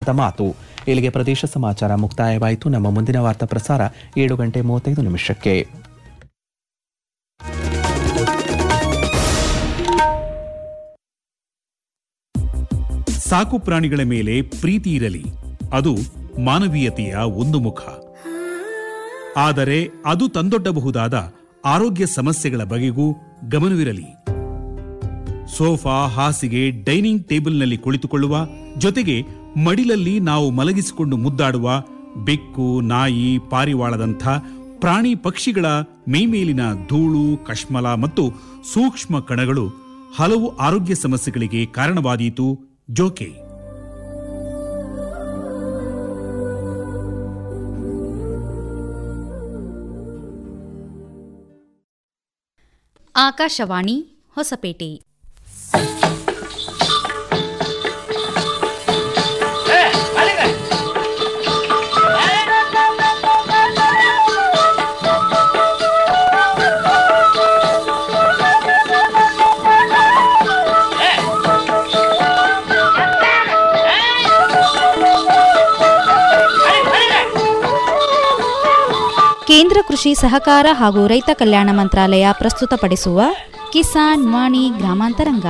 ಮನದ ಮಾತು ಇಲ್ಲಿಗೆ ಪ್ರದೇಶ ಸಮಾಚಾರ ಮುಕ್ತಾಯವಾಯಿತು ನಮ್ಮ ಮುಂದಿನ ವಾರ್ತಾ ಪ್ರಸಾರ ಏಳು ಗಂಟೆ ಮೂವತ್ತೈದು ನಿಮಿಷಕ್ಕೆ ಸಾಕು ಪ್ರಾಣಿಗಳ ಮೇಲೆ ಪ್ರೀತಿ ಇರಲಿ ಅದು ಮಾನವೀಯತೆಯ ಒಂದು ಮುಖ ಆದರೆ ಅದು ತಂದೊಡ್ಡಬಹುದಾದ ಆರೋಗ್ಯ ಸಮಸ್ಯೆಗಳ ಬಗೆಗೂ ಗಮನವಿರಲಿ ಸೋಫಾ ಹಾಸಿಗೆ ಡೈನಿಂಗ್ ಟೇಬಲ್ನಲ್ಲಿ ಕುಳಿತುಕೊಳ್ಳುವ ಜೊತೆಗೆ ಮಡಿಲಲ್ಲಿ ನಾವು ಮಲಗಿಸಿಕೊಂಡು ಮುದ್ದಾಡುವ ಬೆಕ್ಕು ನಾಯಿ ಪಾರಿವಾಳದಂಥ ಪ್ರಾಣಿ ಪಕ್ಷಿಗಳ ಮೈಮೇಲಿನ ಧೂಳು ಕಶ್ಮಲ ಮತ್ತು ಸೂಕ್ಷ್ಮ ಕಣಗಳು ಹಲವು ಆರೋಗ್ಯ ಸಮಸ್ಯೆಗಳಿಗೆ ಕಾರಣವಾದೀತು ಜೋಕೆ ಆಕಾಶವಾಣಿ ಹೊಸಪೇಟೆ ಕೇಂದ್ರ ಕೃಷಿ ಸಹಕಾರ ಹಾಗೂ ರೈತ ಕಲ್ಯಾಣ ಮಂತ್ರಾಲಯ ಪ್ರಸ್ತುತಪಡಿಸುವ ಕಿಸಾನ್ ವಾಣಿ ಗ್ರಾಮಾಂತರಂಗ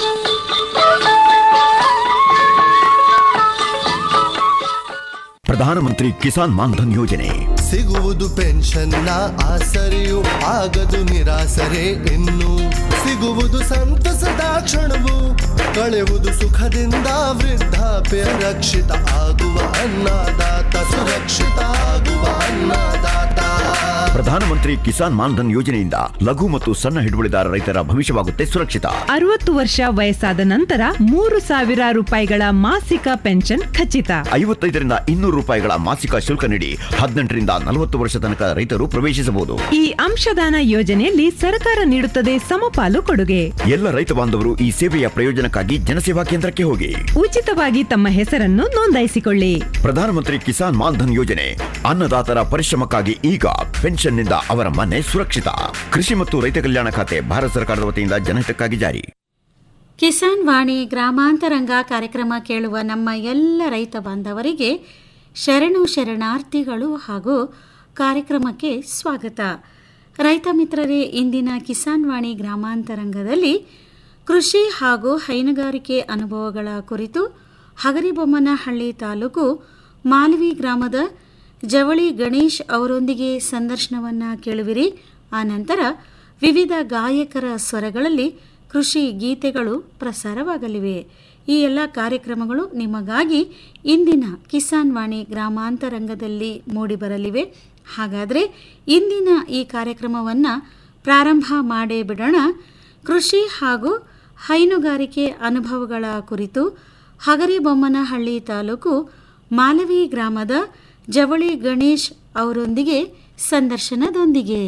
ಪ್ರಧಾನಮಂತ್ರಿ ಕಿಸಾನ್ ಮಾನ್ಧನ್ ಯೋಜನೆ ಸಿಗುವುದು ಪೆನ್ಷನ್ನ ಆಸರೆಯು ಆಗದು ನಿರಾಸರೆ ಇನ್ನು ಸಿಗುವುದು ಸಂತಸದ ಕ್ಷಣವು ಕಳೆವುದು ಸುಖದಿಂದ ವೃದ್ಧಾಪ್ಯ ರಕ್ಷಿತ ಆಗುವ ಅನ್ನದಾತ ಸುರಕ್ಷಿತ ಆಗುವ ಅನ್ನದಾತ ಪ್ರಧಾನಮಂತ್ರಿ ಕಿಸಾನ್ ಮಾನ್ಧನ್ ಯೋಜನೆಯಿಂದ ಲಘು ಮತ್ತು ಸಣ್ಣ ಹಿಡುವಳಿದಾರ ರೈತರ ಭವಿಷ್ಯವಾಗುತ್ತೆ ಸುರಕ್ಷಿತ ಅರವತ್ತು ವರ್ಷ ವಯಸ್ಸಾದ ನಂತರ ಮೂರು ಸಾವಿರ ರೂಪಾಯಿಗಳ ಮಾಸಿಕ ಪೆನ್ಷನ್ ಖಚಿತ ಐವತ್ತೈದರಿಂದ ಇನ್ನೂರು ರೂಪಾಯಿಗಳ ಮಾಸಿಕ ಶುಲ್ಕ ನೀಡಿ ಹದಿನೆಂಟರಿಂದ ನಲವತ್ತು ವರ್ಷ ತನಕ ರೈತರು ಪ್ರವೇಶಿಸಬಹುದು ಈ ಅಂಶದಾನ ಯೋಜನೆಯಲ್ಲಿ ಸರ್ಕಾರ ನೀಡುತ್ತದೆ ಸಮಪಾಲು ಕೊಡುಗೆ ಎಲ್ಲ ರೈತ ಬಾಂಧವರು ಈ ಸೇವೆಯ ಪ್ರಯೋಜನಕ್ಕಾಗಿ ಜನಸೇವಾ ಕೇಂದ್ರಕ್ಕೆ ಹೋಗಿ ಉಚಿತವಾಗಿ ತಮ್ಮ ಹೆಸರನ್ನು ನೋಂದಾಯಿಸಿಕೊಳ್ಳಿ ಪ್ರಧಾನಮಂತ್ರಿ ಕಿಸಾನ್ ಮಾನ್ಧನ್ ಯೋಜನೆ ಅನ್ನದಾತರ ಪರಿಶ್ರಮಕ್ಕಾಗಿ ಈಗ ಪೆನ್ಷನ್ನಿಂದ ಅವರ ಮನೆ ಸುರಕ್ಷಿತ ಕೃಷಿ ಮತ್ತು ರೈತ ಕಲ್ಯಾಣ ಖಾತೆ ಭಾರತ ಸರ್ಕಾರದ ವತಿಯಿಂದ ಜನಹಿತಕ್ಕಾಗಿ ಜಾರಿ ಕಿಸಾನ್ ವಾಣಿ ಗ್ರಾಮಾಂತರಂಗ ಕಾರ್ಯಕ್ರಮ ಕೇಳುವ ನಮ್ಮ ಎಲ್ಲ ರೈತ ಬಾಂಧವರಿಗೆ ಶರಣು ಶರಣಾರ್ಥಿಗಳು ಹಾಗೂ ಕಾರ್ಯಕ್ರಮಕ್ಕೆ ಸ್ವಾಗತ ರೈತ ಮಿತ್ರರೇ ಇಂದಿನ ಕಿಸಾನ್ ವಾಣಿ ಗ್ರಾಮಾಂತರಂಗದಲ್ಲಿ ಕೃಷಿ ಹಾಗೂ ಹೈನುಗಾರಿಕೆ ಅನುಭವಗಳ ಕುರಿತು ಹಗರಿಬೊಮ್ಮನಹಳ್ಳಿ ತಾಲೂಕು ಮಾಲ್ವಿ ಗ್ರಾಮದ ಜವಳಿ ಗಣೇಶ್ ಅವರೊಂದಿಗೆ ಸಂದರ್ಶನವನ್ನು ಕೇಳುವಿರಿ ಆನಂತರ ವಿವಿಧ ಗಾಯಕರ ಸ್ವರಗಳಲ್ಲಿ ಕೃಷಿ ಗೀತೆಗಳು ಪ್ರಸಾರವಾಗಲಿವೆ ಈ ಎಲ್ಲ ಕಾರ್ಯಕ್ರಮಗಳು ನಿಮಗಾಗಿ ಇಂದಿನ ಕಿಸಾನ್ ವಾಣಿ ಗ್ರಾಮಾಂತರಂಗದಲ್ಲಿ ಮೂಡಿಬರಲಿವೆ ಹಾಗಾದರೆ ಇಂದಿನ ಈ ಕಾರ್ಯಕ್ರಮವನ್ನು ಪ್ರಾರಂಭ ಮಾಡೇ ಬಿಡೋಣ ಕೃಷಿ ಹಾಗೂ ಹೈನುಗಾರಿಕೆ ಅನುಭವಗಳ ಕುರಿತು ಹಗರಿಬೊಮ್ಮನಹಳ್ಳಿ ತಾಲೂಕು ಮಾಲವಿ ಗ್ರಾಮದ ಜವಳಿ ಗಣೇಶ್ ಅವರೊಂದಿಗೆ ಸಂದರ್ಶನದೊಂದಿಗೆ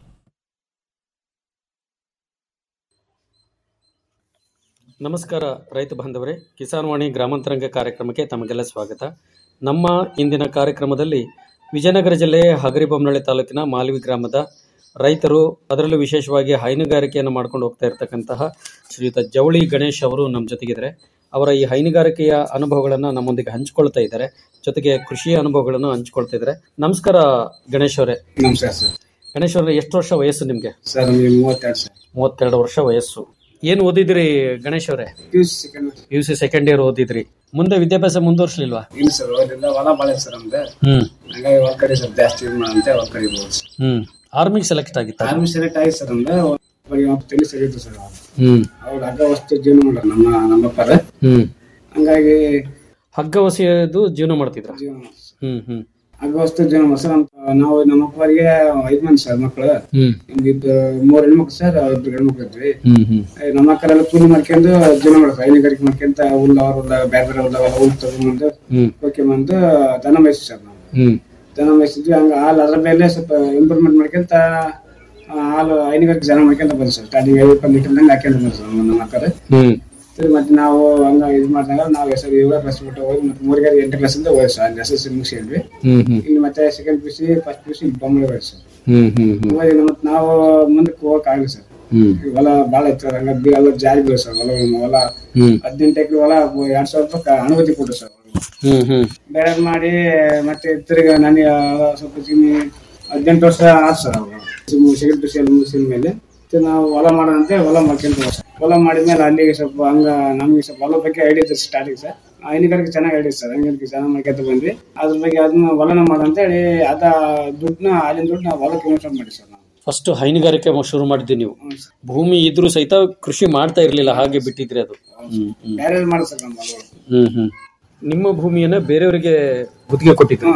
ನಮಸ್ಕಾರ ರೈತ ಬಾಂಧವರೇ ಕಿಸಾನ್ ವಾಣಿ ಗ್ರಾಮಾಂತರಂಗ ಕಾರ್ಯಕ್ರಮಕ್ಕೆ ತಮಗೆಲ್ಲ ಸ್ವಾಗತ ನಮ್ಮ ಇಂದಿನ ಕಾರ್ಯಕ್ರಮದಲ್ಲಿ ವಿಜಯನಗರ ಜಿಲ್ಲೆ ಹಗರಿಬೊಮ್ಮನಹಳ್ಳಿ ತಾಲೂಕಿನ ಮಾಲ್ವಿ ಗ್ರಾಮದ ರೈತರು ಅದರಲ್ಲೂ ವಿಶೇಷವಾಗಿ ಹೈನುಗಾರಿಕೆಯನ್ನು ಮಾಡ್ಕೊಂಡು ಹೋಗ್ತಾ ಇರತಕ್ಕಂತಹ ಶ್ರೀಯುತ ಜವಳಿ ಗಣೇಶ್ ಅವರು ನಮ್ಮ ಜೊತೆಗಿದ್ದಾರೆ ಅವರ ಈ ಹೈನುಗಾರಿಕೆಯ ಅನುಭವಗಳನ್ನು ನಮ್ಮೊಂದಿಗೆ ಹಂಚಿಕೊಳ್ತಾ ಇದ್ದಾರೆ ಜೊತೆಗೆ ಕೃಷಿಯ ಅನುಭವಗಳನ್ನು ಹಂಚಿಕೊಳ್ತಾ ಇದ್ದಾರೆ ನಮಸ್ಕಾರ ಗಣೇಶ್ ಅವರೇ ನಮಸ್ಕಾರ ಸರ್ ಗಣೇಶ್ ಅವರೇ ಎಷ್ಟು ವರ್ಷ ವಯಸ್ಸು ನಿಮಗೆ ಸರ್ ನಮಗೆ ಮೂವತ್ತೆರಡು ಸರ್ ಮೂವತ್ತೆರಡು ವರ್ಷ ವಯಸ್ಸು ಏನು ಓದಿದ್ರಿ ಗಣೇಶ್ ಅವರೇ P U C second P U C second year ಓದಿದ್ರಿ ಮುಂದೆ ವಿದ್ಯಾಭ್ಯಾಸ ಮುಂದುವರ್ಸ್ಲಿಲ್ವಾ ಇಲ್ಲ ಸರ್ ಓದಿಲ್ಲ ಹೊಲ ಬಾಳೆ ಸರ್ ನಮ್ದು ಹ್ಮ್ ಹಂಗಾಗಿ ಹೊಲ ಕಡೆ ಸ್ವಲ್ಪ ಜಾಸ್ತಿ ಇದು ಮಾಡಂತೆ ಹೊಲ ಕಡೆ ಹೋಗಿ ಸರ್ ಹ್ಮ್ ಆರ್ಮಿಗೆ ಸೆಲೆಕ್ಟ್ ಆಗಿತ್ತ ಆರ್ಮಿ ಸೆಲೆಕ್ಟ್ ಆಗಿ ಸರ್ ನಮ್ದು ಬರೀ ಒಂದು ತಲೆ ಸಿಗಿತ್ತು ಸರ್ ಅವ್ರು ಹ್ಮ್ ಅವ್ರು ಅಗ್ಗ ವಸ್ತು ಜೀವನ ಮಾಡ್ರ ನಮ್ಮ ನಮ್ಮಪ್ಪರ ಹ್ಮ್ ಹಂಗಾಗಿ ಹಗ್ಗ ವಸಿಯದು ಜೀವನ ಮಾಡ್ತಿದ್ರ ಜೀವನ ಮಾಡ್ತಾರೆ ಸರ್. ಹ್ಮ್ ಹ್ಮ್ ಅಗ್ಗ ವಸ್ತು ಜೀವನ ಮಾಡ್ತಾರೆ ಸರ್ ನಮ್ಮ- ನಾವು ನಮ್ಮ ಅಪ್ಪರಿಗೆ ಐದು ಮಂದಿ ಸರ್ ಮಕ್ಕಳು ಹ್ಮ್ ನಮ್ಗೆ ಇಬ್ಬರು ಮೂರು ಹೆಣ್ಮಕ್ಳು ಸರ್ ಇಬ್ಬರು ಹೆಣ್ಮಕ್ಳು ಇದ್ವಿ ಹ್ಮ್ ಹ್ಮ್ ಏ, ನಮ್ಮ ಅಕ್ಕರೆಲ್ಲ ಕೂಲಿ ಮಾಡ್ಕೊಂಡು ಜೀವನ ಮಾಡ್ತಾರೆ ಹೈನುಗಾರಿಕೆ ಮಾಡ್ಕೊಂತ ಹುಲ್ಲ ಅವ್ರ ಹುಲ್ಲ ಬೇರೆ ಬೇರೆ ಹುಲ್ಲ ಹುಲ್ ತಗೊಂಡ್ಬಂದು ಹ್ಮ್ ಹೋಗ್ಕೊಂಬಂದು ದನ ಮೇಯಿಸಿ ಸರ್ ನಾವು ಹ್ಮ್ ದನ ಮೇಯಿಸಿದ್ವಿ ಹಂಗ ಹಾಲು ಅದ್ರ ಮೇಲೆ ಸ್ವಲ್ಪ ಇಂಪ್ರೂವ್ಮೆಂಟ್ ಮಾಡ್ಕೊಂತ ಆ, ಹಾಲು ಹೈನುಗಾರಿಕೆ ಜನ ಮಾಡ್ಕೊಂತ ಬಂದು ಸರ್ ಸ್ಟಾರ್ಟಿಂಗ್ ಐವತ್ತು ಲೀಟರ್ ಹಂಗೆ ಹಾಕ್ಯಂತ ಬಂದು ಸರ್ ನಮ್ಮ ನಮ್ಮ ಅಕ್ಕರು ಹ್ಮ್ ತಿರ್ಗಿ ಮತ್ತೆ ನಾವು ಹಂಗ ಇದು ಮಾಡಿದಾಗ ನಾವು ಹೆಸರು ಇವಾಗ ಕ್ಲಾಸ್ ಬಿಟ್ಟು ಹೋಗಿ ಮತ್ತೆ ಮೂರಿಗೆ ಎಂಟು ಕ್ಲಾಸ್ ಇಂದ ಹೋಗಿ ಸರ್ ಎಸ್ ಎಸ್ ಸಿ ಮುಗಿಸಿದ್ವಿ ಹ್ಮ್ ಹ್ಮ್ ಇಲ್ಲಿ ಮತ್ತೆ second P C first P C ಬೊಮ್ಮಳಿ ಹೋಗಿ ಸರ್ ಹ್ಮ್ ಹ್ಮ್ ಹ್ಮ್ ಹೋಗಿ ಮತ್ತೆ ನಾವು ಮುಂದಕ್ಕೆ ಹೋಗಕ್ ಆಗಲಿ ಸರ್ ಹ್ಮ್ ಈ ಹೊಲ ಭಾಳ ಇತ್ತು ಹಂಗ ಬಿ- ಎಲ್ಲ ಜಾರಿ ಬೀಳ ಸರ್ ಹೊಲ ಹೊಲ ಹ್ಮ್ ಹದಿನೆಂಟು ಎಕರೆ ಹೊಲ ಎರಡ್ ಸಾವಿರ ರೂಪಾಯಿ ಅನುಮತಿ ಕೊಟ್ಟು ಸರ್ ಹ್ಮ್ ಹ್ಮ್ ಬೇರೆ ಮಾಡಿ ಮತ್ತೆ ತಿರ್ಗಾ ನನಗೆ ಸ್ವಲ್ಪ ಚಿನ್ನಿ ಹದಿನೆಂಟು ವರ್ಷ ಆದ್ ಸರ್ ಅವರು ಸೆಕೆಂಡ್ ಪಿ ಮುಗಿಸಿದ ಮೇಲೆ ಮತ್ತೆ ನಾವು ಹೊಲ ಮಾಡೋದಂತೆ ಹೊಲ ಮಾಡ್ಕೊಂತ ಹೋದ್ವಿ ಸರ್ ಹೊಲ ಮಾಡಿದ್ಮೇಲೆ ಅಲ್ಲಿಗೆ ಸ್ವಲ್ಪ ಹಂಗ ನಮ್ಗೆ ಸ್ವಲ್ಪ ಹೊಲ ಬಗ್ಗೆ ಐಡಿಯಾ ಇತ್ತು ಸ್ಟಾರ್ಟಿಂಗ್ ಸರ್ ಹೈನುಗಾರಿಕೆ ಚೆನ್ನಾಗಿ ಐಡಿಯಾ ಸರ್ ಹೈನುಗಾರಿಕೆ ಚೆನ್ನಾಗಿ ಮಾಡ್ಕೊಂತ ಬಂದ್ವಿ ಅದ್ರ ಬಗ್ಗೆ ಅದನ್ನ ಹೊಲನ ಮಾಡಂತ ಹೇಳಿ ಅದ ದುಡ್ಡನ್ನ ಅಲ್ಲಿನ ದುಡ್ಡು ನಾವು ಹೊಲಕ್ಕೆ ಇನ್ವೆಸ್ಟ್ ಮಾಡಿ ಸರ್ ನಾವು ಫಸ್ಟ್ ಹೈನುಗಾರಿಕೆ ಮ- ಶುರು ಮಾಡಿದ್ದೆ ನೀವು ಭೂಮಿ ಇದ್ರೂ ಸಹಿತ ಕೃಷಿ ಮಾಡ್ತಾ ಇರ್ಲಿಲ್ಲ ಹಾಗೆ ಬಿಟ್ಟಿದ್ರಿ ಅದು ಹ್ಮ್ ಹ್ಮ್ ಬೇರೆ ಮಾಡಿ ಸರ್ ನಮ್ಮ ಹೊಲ ಹ್ಮ್ ಹ್ಮ್ ನಿಮ್ಮ ಭೂಮಿಯನ್ನ ಬೇರೆಯವರಿಗೆ ಗುತ್ತಿಗೆ ಕೊಟ್ಟಿದ್ರು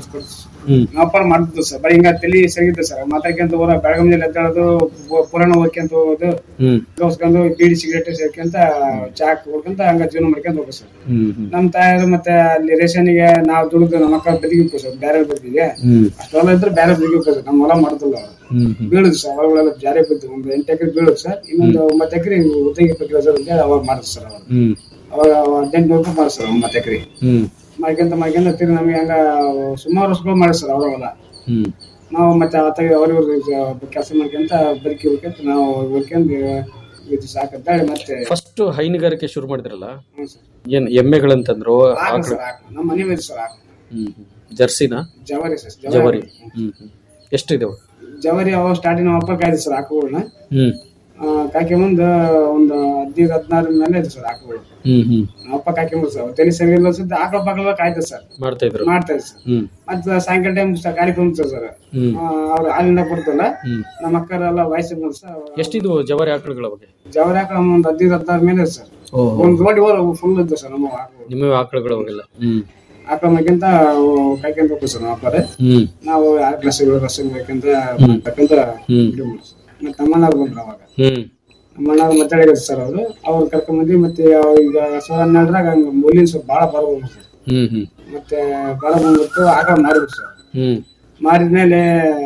ಹ್ಮ್ ವ್ಯಾಪಾರ ಮಾಡ್ತಿದ್ವು ಸರ್ ಬರೀ ಹಿಂಗ ತಲಿ ಸರಿಗಿತ್ತು ಸರ್ ಮಾತಾಡ್ಕೊಂತ ಹೋರ ಬೆಳಗಂಜಲ್ಲಿ ಎದ್ದಾಡೋದು ಪು- ಪುರಾಣ ಓದ್ಕೊಂತ ಹೋಗೋದು ಹ್ಮ್ ಗೌಸ್ಕೊಂಡು ಬೀಡಿ ಸಿಗರೇಟ್ ಸೇರ್ಕೊಂತ ಚಾಕ್ ಹೊಡ್ಕೊಂತ ಹಂಗ ಜೀವನ ಮಾಡ್ಕೊಂತ ಹೋಗ್ಬೇಕು ಸರ್ ಹ್ಮ್ ಹ್ಮ್ ನಮ್ ತಾಯರು ಮತ್ತೆ ಅಲ್ಲಿ ರೇಷನ್ಗೆ ನಾವು ದುಡಿದು ನಮ್ಮ ಅಕ್ಕ ಬದಿಗಿತ್ತು ಸರ್ ಬೇರೆ ಬದಿಗೆ ಹ್ಮ್ ಅಷ್ಟೆಲ್ಲ ಇದ್ರೆ ಬೇರೆ ಬದಿಗಿತ್ತು ಸರ್ ನಮ್ಮ ಹೊಲ ಮಾಡ್ತಿಲ್ಲ ಅವ್ರು ಹ್ಮ್ ಹ್ಮ್ ಬೀಳುದು ಸರ್ ಹೊಲಗಳೆಲ್ಲ ಜಾರಿ ಬಿದ್ದು ಒಂದು ಎಂಟು ಎಕರೆ ಬೀಳುದು ಸರ್ ಇನ್ನೊಂದು ಒಂಬತ್ತು ಎಕರೆ ಉದ್ದಂಗಿ ಇಪ್ಪತ್ತು ಸರ್ ಅಂತ ಹೇಳಿ ಅವಾಗ ಮಾಡುದು ಸರ್ ಅವಾಗ ಹ್ಮ್ ಅವಾಗ ಹದಿನೆಂಟು ನೂರು ರೂಪಾಯಿ ಮಾಡಿ ಸರ್ ಒಂಬತ್ತು ಎಕರೆ ಹ್ಮ್ ಮಾಡ್ಕೊಂತ ಮಾಡ್ಕೊಂತ ತಿರ್ಗಿ ನಮ್ಗೆ ಹಂಗ ಸುಮಾರು ವರ್ಷಗಳು ಮಾಡಿ ಸರ್ ಅವ್ರ ಹೊಲ ಹ್ಮ್ ನಾವು ಮತ್ತೆ ಆತಾಗ ಅವ್ರಿವ್ರಿಗೆ ಕೆಲಸ ಮಾಡ್ಕೊಂತ ಬದುಕಿ ಹೋಗ್ಕೊಂತ ನಾವು ಹೋಗ್ಕೊಂಡು ಇದು ಸಾಕಂತ ಹೇಳಿ ಮತ್ತೆ ಫಸ್ಟ್ ಹೈನುಗಾರಿಕೆ ಶುರು ಮಾಡಿದ್ರಲ್ಲ ಹ್ಞೂ ಸರ್ ಏನ್ ಎಮ್ಮೆಗಳಂತಂದ್ರು ಆಕಳು ಆಕಳು ಸರ್ ಆಕಳು ನಮ್ಮ ಮನೆ ಮೇಲೆ ಸರ್ ಆಕಳು ಹ್ಮ್ ಹ್ಮ್. ಜರ್ಸಿನಾ ಜವಾರಿ ಸರ್ ಜವರಿ ಹ್ಮ್ ಹ್ಮ್ ಎಷ್ಟಿದಾವೆ ಜವಾರಿ ಅವ ಸ್ಟಾರ್ಟಿಂಗ್ ನಮ್ಮ ಅಪ್ಪ ಕಾಯ್ದು ಸರ್ ಆಕಳುಗಳನ್ನ ಹ್ಮ್ ಕಾಕಿ ಮುಂದೆ ಒಂದು ಹದಿನೈದು ಹದಿನಾರು ಮೇಲೆ ಇದೆ ಸರ್ ಆಕಳುಗಳು ಹ್ಮ್ ಹ್ಮ್ ನಮ್ಮ ಅಪ್ಪ ಕಾಕಿ ಮುಂದೆ ಸರ್ ತಲೆ ಸರಿ ಇಲ್ಲ ಸರ್ ಆಕಳ ಪಾಕಳ ಕಾಯ್ತದೆ ಸರ್ ಮಾಡ್ತಾ ಇದ್ರು ಮಾಡ್ತಾ ಇದ್ರು ಸರ್ ಹ್ಮ್ ಮತ್ತೆ ಸಾಯಂಕಾಲ ಟೈಮ್ ಗಾಡಿ ಬಂತು ಸರ್ ಹ್ಮ್ ಅವ್ರು ಹಾಲಿಂದ ಕೊಡ್ತಲ್ಲ ಹ್ಮ್ ನಮ್ಮ ಅಕ್ಕರೆಲ್ಲ ವಯಸ್ಸಿಗೆ ಬಂದು ಸರ್ ಎಷ್ಟಿದ್ವು ಜವಾರಿ ಆಕಳುಗಳ ಬಗ್ಗೆ ಜವಾರಿ ಆಕಳ ಒಂದು ಹದಿನೈದು ಹದಿನಾರು ಮೇಲೆ ಇದೆ ಸರ್ ಓಹೋ ಒಂದು ರೋಡಿ ಹೋರ ಫುಲ್ ಇದ್ದು ಸರ್ ನಮ್ಮ ಆಕಳು ನಿಮ್ಮ ಆಕಳುಗಳ ಅವಾಗೆಲ್ಲ ಹ್ಮ್ ಆಕಳ ಮಕ್ಕಿಂತ ಕಾಯ್ಕೊಂತ ಹೋಗ್ತೀವಿ ಸರ್ ನಮ್ಮ ಅಪ್ಪರೇ ಹ್ಮ್ ನಾವು ಆರು ಗ್ಲಾಸ್ ಏಳು ಗ್ಲಾಸ್ ಬೇಕಂತ ತಕ್ಕಂತ ಹ್ಮ್ ಇದು ಮಾಡಿ ಸರ್ ಮತ್ತೆ ನಮ್ಮಣ್ಣವ್ರು ಬಂದ್ರು ಅವಾಗ ಹ್ಮ್ ನಮ್ಮಣ್ಣವ್ರು ಮಾತಾಡಿದ್ರು ಸರ್ ಅವರು ಅವ್ರು ಕರ್ಕೊಂಬಂದು ಮತ್ತೆ ಅವ್ರು ಈಗ ಸಾವಿರ ಹನ್ನೆರಡರಾಗ ಹಂಗ ಮೂಲಿನ ಸ್ವಲ್ಪ ಭಾಳ ಬರಬಹುದು ಸರ್ ಹ್ಮ್ ಹ್ಮ್ ಮತ್ತೆ ಬರ ಬಂದ್ಬಿಟ್ಟು ಆಕಳ ಮಾರಿದ್ರು ಸರ್ ಹ್ಮ್ ಮಾರಿದ್ಮೇಲೆ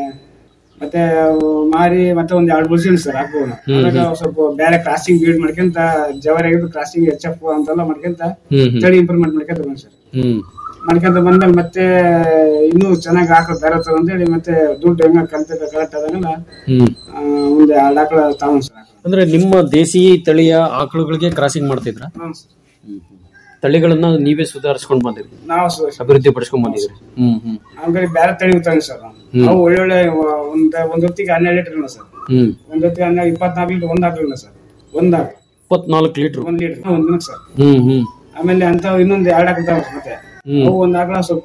ಮತ್ತೆ ಅವು ಮಾರಿ ಮತ್ತೆ ಒಂದ್ ಎರಡು ವರ್ಷ ಸರ್ ಹಾಕೋಣ ಅವಾಗ ಸ್ವಲ್ಪ ಬೇರೆ ಕ್ರಾಸಿಂಗ್ ಬೀಡ್ ಮಾಡ್ಕೊಂತ ಜವಾರಿ ಆಗಿದ್ದು ಕ್ರಾಸಿಂಗ್ ಎಚ್ ಎಫ್ ಅಂತೆಲ್ಲ ಮಾಡ್ಕೊಂತ ಹ್ಮ್ ಹ್ಮ್ ತಳಿ ಇಂಪ್ರೂವ್ಮೆಂಟ್ ಮಾಡ್ಕೊಂತ ಬಂದ್ ಸರ್ ಹ್ಮ್ ಮಾಡ್ಕೊಂತ ಬಂದ್ಮೇಲೆ ಮತ್ತೆ ಇನ್ನೂ ಚೆನ್ನಾಗಿ ಹಾಕೋ ಬೇರೆ ತರ ಅಂತೇಳಿ ಮತ್ತೆ ದುಡ್ಡು ಹೆಂಗ ಕಲ್ತ ಕರೆಕ್ಟ್ ಆದಾಗೆಲ್ಲ ಹ್ಮ್ ಆ, ಒಂದು ಎರಡು ಆಕಳ ತಗೊಂಡ್ ಸರ್ ಅಂದ್ರೆ ನಿಮ್ಮ ದೇಸಿ ತಳಿಯ ಆಕಳುಗಳಿಗೆ ಕ್ರಾಸಿಂಗ್ ಮಾಡ್ತಿದ್ರ ಹ್ಮ್ ಸರ್. ತಳಿಗಳನ್ನ ನೀವೇ ಸುಧಾರಿಸ್ಕೊಂಡ್ ಬಂದಿರಿ ನಾವು ಸರ್ ಅಭಿವೃದ್ಧಿ ಪಡಿಸ್ಕೊಂಡ್ ಬಂದಿದ್ರಿ ಹ್ಮ್ ಹ್ಮ್ ಹಂಗಾಗಿ ಬೇರೆ ತಳಿ ತಂದೆ ಸರ್ ನಾವು. ಅವು ಒಳ್ಳೊಳ್ಳೆ ಒಂದ್ ಒಂದ್ ಹೊತ್ತಿಗೆ ಹನ್ನೆರಡು ಲೀಟರ್ ಸರ್ ಹ್ಮ್ ಒಂದ್ ಹೊತ್ತಿಗೆ ಹನ್ನೆರಡು ಇಪ್ಪತ್ನಾಲ್ಕು ಲೀಟರ್ ಒಂದ್ ಹಾಕಲಿಲ್ಲ ಸರ್ ಒಂದ್ ಹಾಕ ಇಪ್ಪತ್ನಾಲ್ಕು ಲೀಟರ್ ಒಂದ್ ಲೀಟರ್ ಒಂದ್ ದಿನಕ್ಕೆ ಸರ್ ಹ್ಮ್ ಹ್ಮ್ ಆಮೇಲೆ ಅಂತ ಇನ್ನೊಂದು ಎರಡು ಹಾಕ್ತಾವ ಮತ್ತೆ ಅವು ಒಂದ್ ಆಕಳ ಸ್ವಲ್ಪ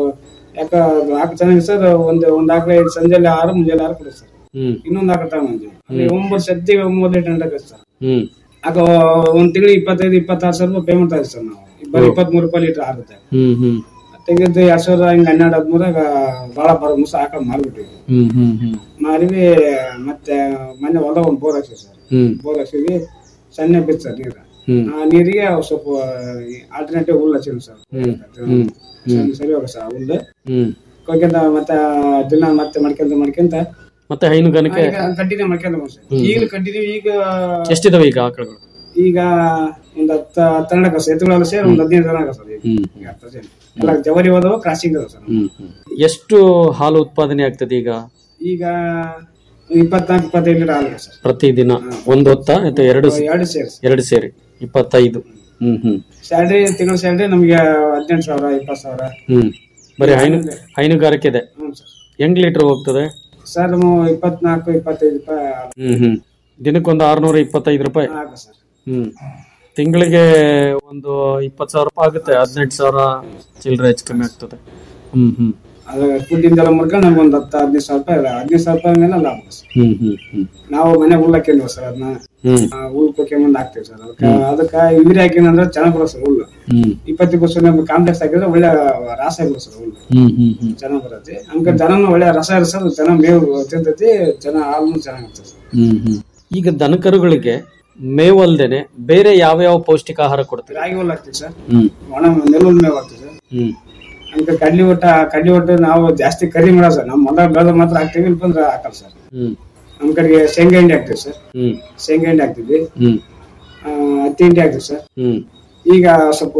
ಯಾಕ ಆಕ ಚೆನ್ನಾಗಿ ಸರ್ ಒಂದ್ ಒಂದ್ ಆಕಳ ಸಂಜೆಲಿ ಆರು ಮುಂಜಾನೆ ಆರು ಕೊಡುತ್ತೆ ಸರ್ ಹ್ಮ್ ಇನ್ನೊಂದ್ ಆಕಳ ತಗೊಂಡ್ಬಂದ್ವಿ ಅಲ್ಲಿ ಒಂಬತ್ತು ಸದ್ಯಗೆ ಒಂಬತ್ತು ಲೀಟರ್ ಅಂತ ಸರ್ ಹ್ಮ್ ಆಗ ಒಂದ್ ತಿಂಗಳಿಗೆ ಇಪ್ಪತ್ತೈದು ಇಪ್ಪತ್ತಾರು ಸಾವಿರ ರೂಪಾಯಿ ಪೇಮೆಂಟ್ ಆಯ್ತು ಸರ್ ನಾವು ಬರೀ ಇಪ್ಪತ್ಮೂರು ರೂಪಾಯಿ ಲೀಟರ್ ಆಗುತ್ತೆ ಹ್ಮ್ ಹ್ಮ್ ತೆಗೆದು ಎರಡ್ ಸಾವಿರದ ಹಿಂಗ ಹನ್ನೆರಡು ಹದಿಮೂರಾಗ ಭಾಳ ಬರೋ ಮುಸ ಆಕಳ ಮಾರ್ಬಿಟ್ವಿ ಹ್ಮ್ ಹ್ಮ್ ಹ್ಮ್ ಮಾರಿವಿ ಮತ್ತೆ ಮೊನ್ನೆ ಹೊಲ ಒಂದು ಬೋರ್ ಹಾಕ್ಸಿವಿ ಸರ್ ಹ್ಮ್ ಬೋರ್ ಹಾಕ್ಸಿವಿ ಸಣ್ಣ ಬಿತ್ತು ಸರ್ ನೀರು ಹ್ಮ್ ಆ ನೀರಿಗೆ ಅವು ಸ್ವಲ್ಪ ಆಲ್ಟರ್ನೇಟಿವ್ ಹುಲ್ಲು ಹಚ್ಚಿವಿ ಸರ್ ಹ್ಮ್ ಹ್ಮ್ ಸರಿ- ಸರಿ ಹೋಗ ಸರ್ ಹುಲ್ಲು ಹ್ಮ್ ಕೊಯ್ಕೊಂತ ಮತ್ತೆ ದಿನ ಮತ್ತೆ ಮಾಡ್ಕೊಂತ ಮಾಡ್ಕೊಂತ ಮತ್ತೆ ಹೈನುಗಾರಿಕೆ ಕಂಟಿನ್ಯೂ ಮಾಡ್ಕೊಂತ ಬಂದ್ ಸರ್ ಈಗ ಕಂಟಿನ್ಯೂ ಈಗ ಎಷ್ಟಿದಾವೆ ಈಗ ಆಕಳುಗಳು ಈಗ ಒಂದ್ ಹತ್ತ ಹತ್ತೆರಡು ಸರ್ ಎತ್ತುಗಳೆಲ್ಲ ಸೇರಿ ಒಂದ್ ಹದಿನೈದು ಜನ ಸರ್ ಈಗ ಹ್ಮ್ ಈಗ present. ಎಲ್ಲ ಜವರಿ ಹೋದವು ಕ್ರಾಸಿಂಗ್ ಅದಾವ ಸರ್ ಹ್ಮ್ ಹ್ಮ್. ಎಷ್ಟು ಹಾಲು ಉತ್ಪಾದನೆ ಆಗ್ತದೆ ಈಗ ಈಗ ಇಪ್ಪತ್ನಾಲ್ಕು ಇಪ್ಪತ್ತೈದು ಲೀಟರ್ ಆಗಿದೆ ಸರ್ ಪ್ರತಿದಿನ ಒಂದು ಹೊತ್ತ ಅಥವಾ ಎರಡು ಸ- ಎರಡು ಸೇರಿ ಎರಡು ಸೇರಿ ಇಪ್ಪತ್ತೈದು ಹ್ಮ್ ಹ್ಮ್ ಸ್ಯಾಲ್ರಿ ತಿಂಗಳ ಸ್ಯಾಲ್ರಿ ನಮಗೆ ಹದಿನೆಂಟು ಸಾವಿರ ಇಪ್ಪತ್ತು ಸಾವಿರ ಹ್ಮ್ ಬರೀ ಹೈನು ಹೈನುಗಾರಿಕೆ ಇದೆ ಹ್ಞೂ ಸರ್ ಹೆಂಗ್ ಲೀಟರ್ ಹೋಗ್ತದೆ ಸರ್ ನಮ್ಮ ಇಪ್ಪತ್ನಾಲ್ಕು ಇಪ್ಪತ್ತೈದು ರೂಪಾಯಿ ಹ್ಮ್ ಹ್ಮ್ ದಿನಕ್ಕೊಂದು ಆರ್ನೂರ ಇಪ್ಪತ್ತೈದು ರೂಪಾಯಿ ಆಗುತ್ತೆ ಸರ್ ಹ್ಮ್ ತಿಂಗಳಿಗೆ ಒಂದು ಇಪ್ಪತ್ತು ಸಾವಿರ ರೂಪಾಯಿ ಆಗುತ್ತೆ ಹದಿನೆಂಟು ಸಾವಿರ ಚಿಲ್ಲರೆ ಹೆಚ್ಚು ಕಮ್ಮಿ ಆಗ್ತದೆ ಹ್ಮ್ ಹ್ಮ್ ಅದು ಫುಡ್ಡಿಂದೆಲ್ಲ ಮುರ್ಕೊಂಡು ನಮ್ಗೆ ಒಂದು ಹತ್ತು ಹದಿನೈದು ಸಾವಿರ ರೂಪಾಯಿ ಹದಿನೈದು ಸಾವಿರ ರೂಪಾಯಿ ಮೇಲೆ ಲಾಭ ಸರ್ ಹ್ಮ್ ಹ್ಮ್ ಹ್ಮ್ ನಾವು ಮನೆ ಹುಲ್ಲು ಹಾಕಿಲ್ವ ಸರ್ ಅದನ್ನ ಹ್ಮ್ ಹುಲ್ಲು ಕೊಕ್ಕೊಂಬಂದು ಹಾಕ್ತೀವಿ ಸರ್ ಅದಕ್ಕೆ ಅದಕ್ಕೆ ಯೂರಿ ಹಾಕಿನಂದ್ರೆ ಚೆನ್ನಾಗಿ ಬರುತ್ತೆ ಸರ್ ಹುಲ್ಲು ಹ್ಮ್ ಇಪ್ಪತ್ತಕ್ಕೋಸ್ಕರ ನಮ್ಗೆ ಕಾಂಪ್ಲೆಕ್ಸ್ ಹಾಕಿದ್ರೆ ಒಳ್ಳೆ ರಾಸ ಆಗಿರೋ ಸರ್ ಹುಲ್ಲು ಹ್ಮ್ ಹ್ಮ್ ಹ್ಮ್ ಚೆನ್ನಾಗಿ ಬರುತ್ತೆ ಹಂಗೆ ಜನನು ಒಳ್ಳೆ ರಸ ಇರಿಸೋದು ಚೆನ್ನಾಗಿ ಮೇವು ತಿಂತೈತಿ ಚೆನ್ನಾಗಿ ಹಾಲು ಚೆನ್ನಾಗಿರ್ತದೆ ಸರ್ ಹ್ಮ್ ಹ್ಮ್ ಈಗ ದನಕರುಗಳಿಗೆ ಮೇವು ಅಲ್ದೇನೆ ಬೇರೆ ಯಾವ ಯಾವ ಪೌಷ್ಟಿಕ ಆಹಾರ ಕೊಡ್ತೀರಾ ರಾಗಿ ಹುಲ್ಲು ಹಾಕ್ತೀವಿ ಸರ್ ಹ್ಮ್ ಒಣ ನೆಲ್ಲುಲ್ ಮೇವು ಹಾಕ್ತೀವಿ ಸರ್ ಹ್ಮ್ ಹಂಗೆ ಕಡ್ಲಿ ಊಟ ಕಡ್ಲಿ ಊಟ ನಾವು ಜಾಸ್ತಿ ಕರಿ ಮಾಡೋ ಸರ್ ನಮ್ಮ ಮೊದಲ ಬೆಳೆದ ಮಾತ್ರ ಹಾಕ್ತೀವಿ ಇಲ್ಪ ಅಂದ್ರೆ ಹಾಕಲ್ಲ ಸರ್ ಹ್ಮ್ ನಮ್ಮ ಕಡೆಗೆ ಶೇಂಗಾ ಹಿಂಡಿ ಹಾಕ್ತೀವಿ ಸರ್ ಹ್ಮ್ ಶೇಂಗಾ ಹಿಂಡಿ ಹಾಕ್ತಿದ್ವಿ ಹ್ಮ್ ಆ, ಹತ್ತಿ ಹಿಂಡಿ ಹಾಕ್ತೀವಿ ಸರ್ ಹ್ಮ್ ಈಗ ಸ್ವಲ್ಪ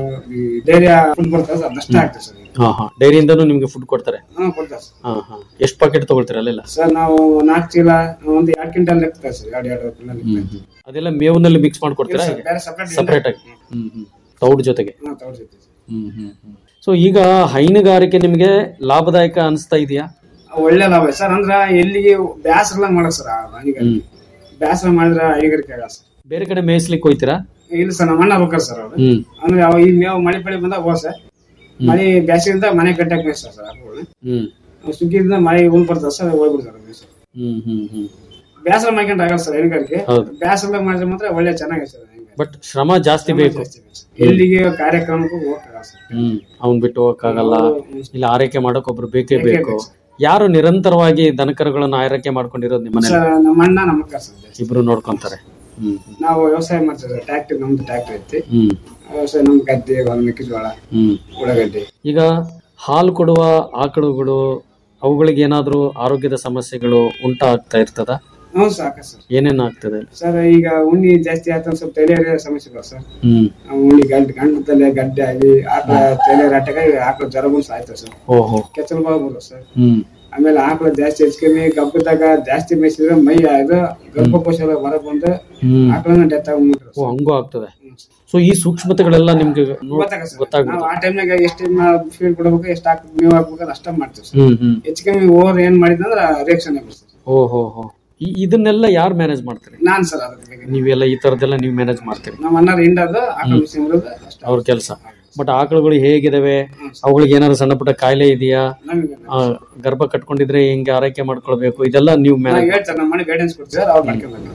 ಈ ಡೈರಿಯ ಫುಡ್ ಬರ್ತದೆ ಸರ್ ಅದಷ್ಟೇ ಹಾಕ್ತೀವಿ ಸರ್ ಈಗ. ಹಾ ಹಾ ಡೈರಿಯಿಂದನೂ ನಿಮ್ಗೆ ಫುಡ್ ಕೊಡ್ತಾರೆ ಹಾ ಕೊಡ್ತಾರೆ ಸರ್ ಹಾ ಹಾ ಎಷ್ಟು ಪಾಕೆಟ್ ತಗೊಳ್ತೀರಾ ಅಲ್ಲೆಲ್ಲ ಸರ್ ನಾವು ನಾಲ್ಕು ಚೀಲ ಒಂದು ಎರಡು ಕ್ವಿಂಟಲ್ ಲೆಕ್ಕ ಸರ್ ಎರಡು ಎರಡು ಕ್ವಿಂಟಲ್ ಅದೆಲ್ಲ ಮೇವಿನಲ್ಲಿ ಮಿಕ್ಸ್ ಮಾಡಿ ಕೊಡ್ತೀರಾ ಬೇರೆ ಸಪ್ರೇಟ್ ಸಪರೇಟ್ ಆಗಿ ಹ್ಮ್ ಹ್ಮ್ ತೌಡ್ ಜೊತೆಗೆ ಹಾ ತಗೊಳ್ತೀವಿ ಹ್ಮ್ ಹ್ಮ್ ಹ್ಮ್ ಸೊ ಈಗ ಹೈನುಗಾರಿಕೆ ನಿಮಗೆ ಲಾಭದಾಯಕ ಅನಿಸ್ತಾ ಇದೆಯಾ ಒಳ್ಳೆ ಲಾಭ ಐತೆ ಸರ್ ಅಂದ್ರ ಎಲ್ಲಿಗೆ ಬ್ಯಾಸರ ಮಾಡಕ್ ಸರ್ ಹೈನುಗಾರಿಕೆ ಬ್ಯಾಸರ ಮಾಡಿದ್ರ ಹೈನುಗಾರಿಕೆ ಆಗಲ್ಲ ಸರ್ ಬೇರೆ ಕಡೆ ಮೇಯಿಸ್ಲಿಕ್ಕೆ ಹೋಯ್ತೀರಾ ಇಲ್ಲ ಸರ್ ನಮ್ಮ ಅಣ್ಣ ಹೋಗ್ತಾರೆ ಸರ್ ಅವ್ರು ಹ್ಮ್ ಅಂದ್ರೆ ಅವ ಈ ಮೇವು ಮಳೆ ಪಳಿ ಬಂದಾಗ ಹೋಗ ಸರ್ ಮಳೆ ಬ್ಯಾಸಿಗಿಂದ ಮನೆ ಕಟ್ಟಕ್ ಮೇಯ್ಸ್ತಾರೆ ಸರ್ ಆಕಳುಗಳನ್ನ. ಹ್ಮ್ ಸುಗ್ಗಿಯಿಂದ ಮಳೆ ಉಳ್ ಬರ್ತದೆ ಸರ್ ಹೋಗ್ಬಿಡ್ತಾರೆ ಮೇಯ್ಸಿ. ಹ್ಮ್ ಹ್ಮ್ ಹ್ಮ್ ಬ್ಯಾಸರ ಮಾಡ್ಕೊಂಡ್ರೆ ಆಗಲ್ಲ ಸರ್ ಹೈನುಗಾರಿಕೆ ಹೌದು. ಬ್ಯಾಸರ ಮಾಡಿದ್ರೆ ಮಾತ್ರ ಒಳ್ಳೆ ಚೆನ್ನಾಗಿದೆ ಸರ್ ಹೈನುಗಾರಿಕೆ. ಬಟ್ ಶ್ರಮ ಜಾಸ್ತಿ ಬೇಕು ಎಲ್ಲಿಗೆ ಕಾರ್ಯಕ್ರಮಕ್ಕೂ ಹೋಗಕ್ಕಾಗಲ್ಲ ಸರ್ ಹ್ಮ್ ಅವ್ನ್ ಬಿಟ್ಟು ಹೋಗಕ್ಕಾಗಲ್ಲ ಇಲ್ಲ ಆರೈಕೆ ಮಾಡಕ್ ಒಬ್ರು ಬೇಕೇ ಬೇಕೇ ಬೇಕು ಬೇಕು. ಯಾರು ನಿರಂತರವಾಗಿ ದನಕರುಗಳನ್ನ ಆರೈಕೆ ಮಾಡ್ಕೊಂಡಿರೋದು ನಿಮ್ಮ ಮನೆ ಸರ್ ನಮ್ಮ ಅಣ್ಣ ನಮ್ಮ ಅಕ್ಕ ಸರ್ ಜಾಸ್ತಿ. ಇಬ್ರು ನೋಡ್ಕೊಂತಾರೆ ಹ್ಮ್ ನಾವು ವ್ಯವಸಾಯ ಮಾಡ್ತೀವಿ ಸರ್ ಟ್ರ್ಯಾಕ್ಟರ್ ನಮ್ದು ಟ್ರ್ಯಾಕ್ಟರ್ ಐತಿ ಹ್ಮ್ ವ್ಯವಸಾಯ ನಮ್ ಗದ್ದೆ ಹೊಲ ಮೆಕ್ಕೆಜೋಳ ಹ್ಮ್ ಉಳ್ಳಾಗಡ್ಡಿ ಈಗ ಹಾಲು ಕೊಡುವ ಆಕಳುಗಳು ಅವುಗಳಿಗೆ ಏನಾದ್ರೂ ಆರೋಗ್ಯದ ಸಮಸ್ಯೆಗಳು ಉಂಟಾಗ್ತಾ ಇರ್ತದ ಹ್ಞೂ ಸಾಕ ಸರ್ ಏನೇನ್ ಆಗ್ತದೆ ಸರ್ ಈಗ ಉಣ್ಣಿ ಜಾಸ್ತಿ ಆಯ್ತು ಸ್ವಲ್ಪ ತಲೆಯ ಸಮಸ್ಯೆಗಳು ಸರ್ ಹ್ಮ್ ಆ ಉಣ್ಣಿ ಗಂಟು ಗಂಟು ತಲೆ ಗಡ್ಡೆ ಆಗಿ ಆಕಳ ತಲೆ ರಾಟಕ ಆಕಳ ಜ್ವರ ಬಂದು ಆಯ್ತು ಸರ್ ಓಹೋ ಕೆಚ್ಚಲು ಬರ್ಬೋದು ಸರ್ ಹ್ಮ್ ಆಮೇಲೆ ಆಕಳ ಜಾಸ್ತಿ ಹೆಚ್ಚು ಕಮ್ಮಿ ಗಬ್ಬದಾಗ ಜಾಸ್ತಿ ಮೇಯಿಸಿದ್ರೆ ಮೈ ಇದು ಗರ್ಭಕೋಶ ಎಲ್ಲ ಹೊರ ಬಂದು ಹ್ಮ್ ಆಕಳನ್ನ ಡೆತ್ ಆಗ್ಬಿಟ್ರು ಓ ಹಂಗೂ ಆಗ್ತದೆ ಸೊ ಈ ಸೂಕ್ಷ್ಮತೆಗಳೆಲ್ಲ ನಿಮ್ಗೆ ನೋಡ್- ಗೊತ್ತಾಗ ಸರ್ ನಾವು ಗೊತ್ತಾಗ್ಬಿಡುತ್ತೆ ಆ ಟೈಮ್ನಾಗ ಎಷ್ಟು ಫೀಡ್ ಕೊಡ್ಬೇಕು ಎಷ್ಟು ಹಾಕ್ಬೇಕು ಮೇವು ಹಾಕ್ಬೇಕು ಅದು ಅಷ್ಟ ಮಾಡ್ತೀವಿ ಸರ್ ಹ್ಮ್ ಹ್ಮ್ ಹೆಚ್ಚು ಕಮ್ಮಿ ಓವರ್ ಏನ್ ಮಾಡಿದಂದ್ರ ರಿಯಾಕ್ಷನ್ ಆಗ್ಬಿಡ್ತದೆ ಓಹೋ ಹೋ ಈ ಇದನ್ನೆಲ್ಲ ಯಾರು ಮ್ಯಾನೇಜ್ ಮಾಡ್ತೀರಿ ನಾನ್ ಸರ್ ಅದ್ರ ಬಗ್ಗೆ ನೀವೆಲ್ಲ ಈ ತರದೆಲ್ಲ ನೀವು ಮ್ಯಾನೇಜ್ ಮಾಡ್ತೀರಿ ನಮ್ಮ ಅಣ್ಣರ ಹಿಂಡದು ಆಕಳ ಮಿಷನ್ ಇರೋದು ಅಷ್ಟ ಅವ್ರ ಕೆಲಸ ಬಟ್ ಆಕಳುಗಳು ಹೇಗಿದಾವೆ ಅವುಗಳಿಗೆ ಏನಾದ್ರು ಸಣ್ಣ ಪುಟ್ಟ ಕಾಯಿಲೆ ಇದೆಯಾ ನಮಗೆ ಆ, ಗರ್ಭ ಕಟ್ಕೊಂಡಿದ್ರೆ ಹಿಂಗೆ ಆರೈಕೆ ಮಾಡ್ಕೊಳ್ಬೇಕು ಇದೆಲ್ಲ ನೀವು ಮ್ಯಾನೇಜ್ ಹೇಳ್ತಾರೆ ನಮ್ಮ ಮನೆ ಗೈಡೆನ್ಸ್ ಕೊಡ್ತೀವಿ ಅವ್ರು ಮಾಡ್ಕೊಬೇಕು